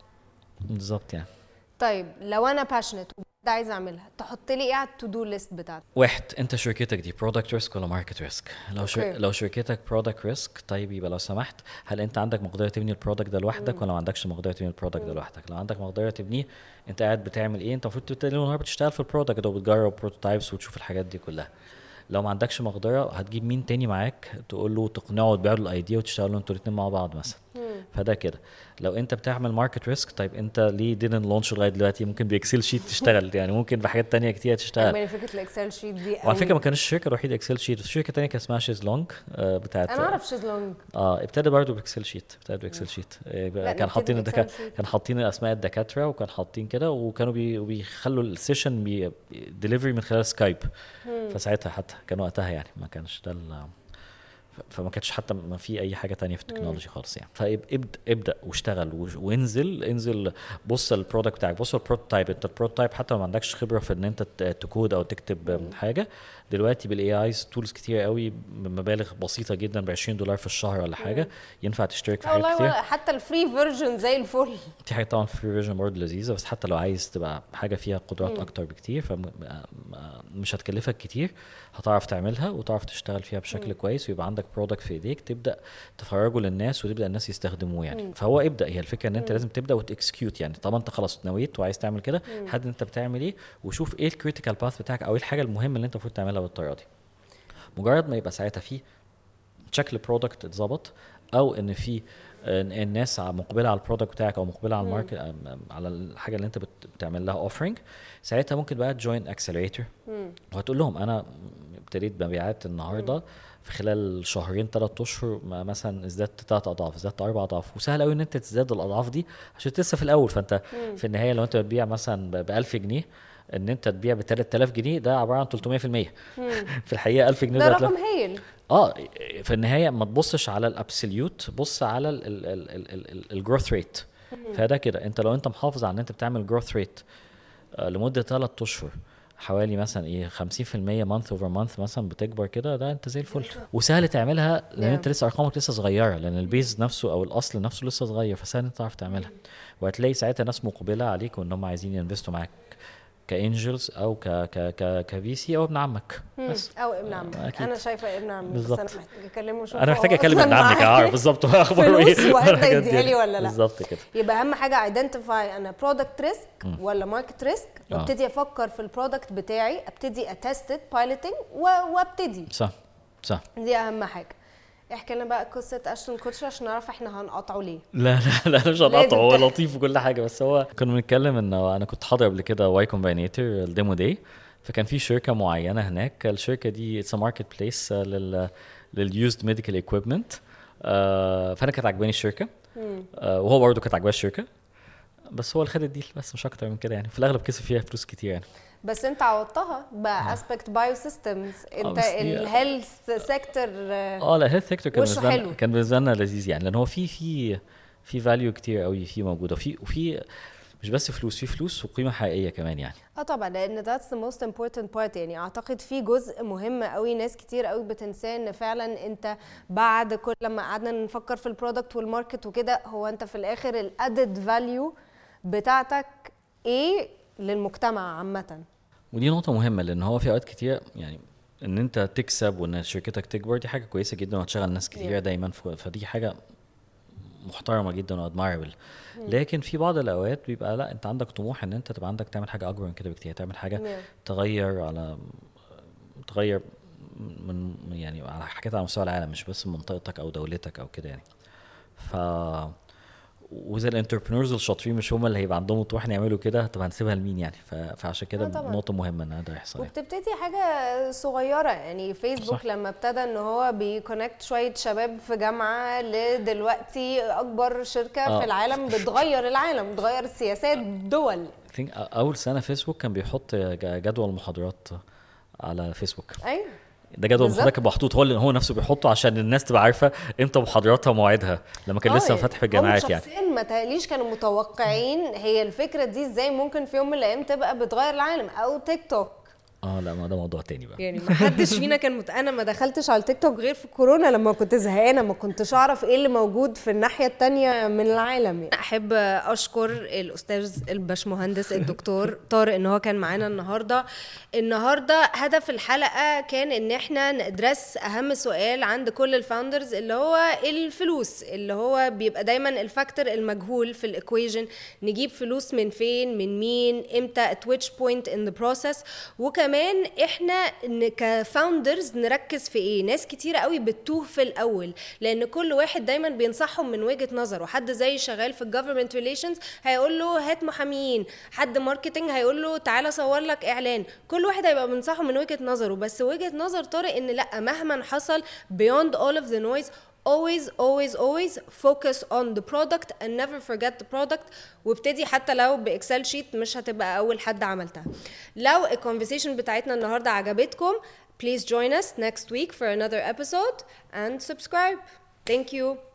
بالظبط يعني طيب لو انا باشنت وده عايزه اعملها تحط لي ايه على التو دو ليست بتاعتي واحد انت شركتك دي برودكت ريسك ولا ماركت ريسك لو شر... أوكي. لو شركتك برودكت ريسك طيب يبقى لو سمحت هل انت عندك مقدره تبني البرودكت ده لوحدك ولا ما عندكش مقدره تبني البرودكت ده لوحدك لو عندك مقدره تبنيه انت قاعد بتعمل ايه انت المفروض تبتدي النهار بتشتغل في البرودكت ده وبتجرب بروتوتايبس وتشوف الحاجات دي كلها لو ما عندكش مقدره هتجيب مين تاني معاك تقول له تقنعه وتبيع له الايديا وتشتغلوا انتوا الاثنين مع بعض مثلا فده كده لو انت بتعمل ماركت ريسك طيب انت ليه didn't لونش لغايه دلوقتي ممكن باكسل شيت تشتغل يعني ممكن بحاجات تانية كتير تشتغل عجباني فكره الاكسل شيت دي وعلى فكره ما قوي. كانش الشركه الوحيده اكسل شيت في شركه تانية كان اسمها شيزلونج آه بتاعت انا اعرف شيزلونج اه ابتدى برضه باكسل شيت ابتدى باكسل شيت آه لا، كان نبتدي حاطين بإكسل الدكا... شيت. كان حاطين اسماء الدكاتره وكان حاطين كده وكانوا بي... بيخلوا السيشن بي... ديليفري من خلال سكايب فساعتها حتى كان وقتها يعني ما كانش ده ال- ف- فما كانش حتى ما في اي حاجه تانية في التكنولوجي خالص يعني فابدا ابدا واشتغل وش- وانزل انزل بص البرودكت بتاعك بص البروتوتايب انت البروتوتايب حتى لو ما عندكش خبره في ان انت ت- تكود او تكتب حاجه دلوقتي بالاي ايز تولز كتير قوي بمبالغ بسيطه جدا ب 20 دولار في الشهر ولا حاجه ينفع تشترك في لا حاجات والله كتير ولا- حتى الفري فيرجن زي الفل في حاجه طبعا في فيرجن برضه لذيذه بس حتى لو عايز تبقى حاجه فيها قدرات اكتر بكتير فمش هتكلفك كتير هتعرف تعملها وتعرف تشتغل فيها بشكل كويس ويبقى عندك برودكت في ايديك تبدا تفرجه للناس وتبدا الناس يستخدموه يعني فهو ابدا هي الفكره ان انت لازم تبدا وتكسكيوت يعني طالما انت خلاص نويت وعايز تعمل كده حدد انت بتعمل ايه وشوف ايه الكريتيكال باث بتاعك او ايه الحاجه المهمه اللي انت المفروض تعملها بالطريقه دي مجرد ما يبقى ساعتها في شكل برودكت اتظبط او ان في إن الناس ع- مقبله على البرودكت بتاعك او مقبله على الماركت أم- على الحاجه اللي انت بت- بتعمل لها اوفرنج ساعتها ممكن بقى تجوين اكسلريتور وهتقول لهم انا ابتديت مبيعات النهارده في خلال شهرين ثلاث اشهر ما مثلا ازددت ثلاث اضعاف ازددت اربع اضعاف وسهل قوي ان انت تزداد الاضعاف دي عشان أنت لسه في الاول فانت في النهايه لو انت بتبيع مثلا ب 1000 جنيه ان انت تبيع ب 3000 جنيه ده عباره عن 300% في الحقيقه 1000 جنيه ده هتلاقي- رقم هايل اه في النهايه ما تبصش على الابسوليوت بص على الجروث ريت فده كده انت لو انت محافظ على ان انت بتعمل جروث ريت لمده ثلاث اشهر حوالي مثلا ايه 50% مانث اوفر مانث مثلا بتكبر كده ده انت زي الفل وسهل تعملها لان انت Yeah. لسه ارقامك لسه صغيره لان البيز نفسه او الاصل نفسه لسه صغير فسهل انت تعرف تعملها وهتلاقي ساعتها ناس مقبله عليك وان هم عايزين ينفستوا معاك كانجلز او ك ك ك كفي سي او ابن عمك بس او ابن عمك أكيد. انا شايفه ابن عمي بس بالظبط. انا محتاجه اكلمه اشوف انا هو محتاج اكلم أصلاً ابن عمك معاه اعرف بالظبط هو اخباره ايه فلوس وهيرضى والحاجات يديها دي. لي ولا لا. بالظبط كده يبقى اهم حاجه ايدنتيفاي انا برودكت ريسك ولا ماركت ريسك آه. وابتدي افكر في البرودكت بتاعي ابتدي اتست بايلوتنج وابتدي صح صح دي اهم حاجه احكي لنا بقى قصه اشتون كوتشر عشان نعرف احنا هنقطعه ليه لا لا لا أنا مش هنقطع لازم هو تحكي. لطيف وكل حاجه بس هو كنا بنتكلم ان انا كنت حاضر قبل كده واي كومباينيتور الديمو داي فكان في شركه معينه هناك الشركه دي اتس ماركت بليس لل لليوزد ميديكال ايكويبمنت فانا كانت عجباني الشركه آه، وهو برضه كانت عجباه الشركه بس هو اللي خد الديل بس مش اكتر من كده يعني في الاغلب كسب فيها فلوس كتير يعني بس انت عوضتها باسبكت بايو سيستمز انت بس دي- الهيلث سيكتور اه لا هيلث سيكتور كان وشه بالنسبه حلو. لنا كان بالنسبه لنا لذيذ يعني لان هو في في في فاليو كتير قوي فيه موجوده وفي وفي مش بس فلوس في فلوس وقيمه حقيقيه كمان يعني اه طبعا لان that's the most important part يعني اعتقد في جزء مهم قوي ناس كتير قوي بتنساه ان فعلا انت بعد كل لما قعدنا نفكر في البرودكت والماركت وكده هو انت في الاخر الادد فاليو بتاعتك ايه للمجتمع عامه ودي نقطة مهمة لأن هو في أوقات كتير يعني إن أنت تكسب وإن شركتك تكبر دي حاجة كويسة جدا وهتشغل ناس كتير Yeah. دايما ف- فدي حاجة محترمة جدا وادمايربل لكن في بعض الأوقات بيبقى لا أنت عندك طموح إن أنت تبقى عندك تعمل حاجة أكبر من كده بكتير تعمل حاجة Yeah. تغير على تغير من يعني على حاجات على مستوى العالم مش بس منطقتك أو دولتك أو كده يعني ف وزي الانتربرنورز الشاطرين مش هم اللي هيبقى عندهم طموح إن يعملوا كده طب هنسيبها لمين يعني ف... فعشان كده آه طبعاً. نقطة مهمة ان ده يحصل يعني. وبتبتدي حاجة صغيرة يعني فيسبوك صح. لما ابتدى ان هو بيكونكت شوية شباب في جامعة لدلوقتي اكبر شركة آه. في العالم بتغير العالم بتغير سياسات دول I think اول سنه فيسبوك كان بيحط ج- جدول محاضرات على فيسبوك ايوه ده جدول بالظبط. محاضرات كان محطوط هو اللي هو نفسه بيحطه عشان الناس تبقى عارفه امتى محاضراتها ومواعيدها لما كان آه، لسه يعني فاتح في الجامعات هم يعني شخصيا ما تهيأليش كانوا متوقعين هي الفكرة دي ازاي ممكن في يوم من الايام تبقى بتغير العالم او تيك توك اه لا ما ده موضوع تاني بقى يعني ما حدش فينا كان مت... انا ما دخلتش على التيك توك غير في كورونا لما كنت زهقانه ما كنتش اعرف ايه اللي موجود في الناحيه التانية من العالم يعني. احب اشكر الاستاذ الباشمهندس الدكتور طارق ان هو كان معانا النهارده النهارده هدف الحلقه كان ان احنا ندرس اهم سؤال عند كل الفاوندرز اللي هو الفلوس اللي هو بيبقى دايما الفاكتور المجهول في الايكويجن نجيب فلوس من فين من مين امتى at which point in the process وكمان احنا ن- كفاوندرز نركز في ايه ناس كتيره قوي بتتوه في الاول لان كل واحد دايما بينصحهم من وجهه نظره حد زي شغال في الجفرمنت ريليشنز هيقول له هات محاميين حد ماركتنج هيقول له تعالى صور لك اعلان كل واحد هيبقى بينصحه من وجهه نظره بس وجهه نظر طارق ان لا مهما حصل beyond all of the noise always always always focus on the product and never forget the product وابتدي حتى لو باكسل شيت مش هتبقى اول حد عملتها لو الكونفرسيشن بتاعتنا النهارده عجبتكم please join us next week for another episode and subscribe thank you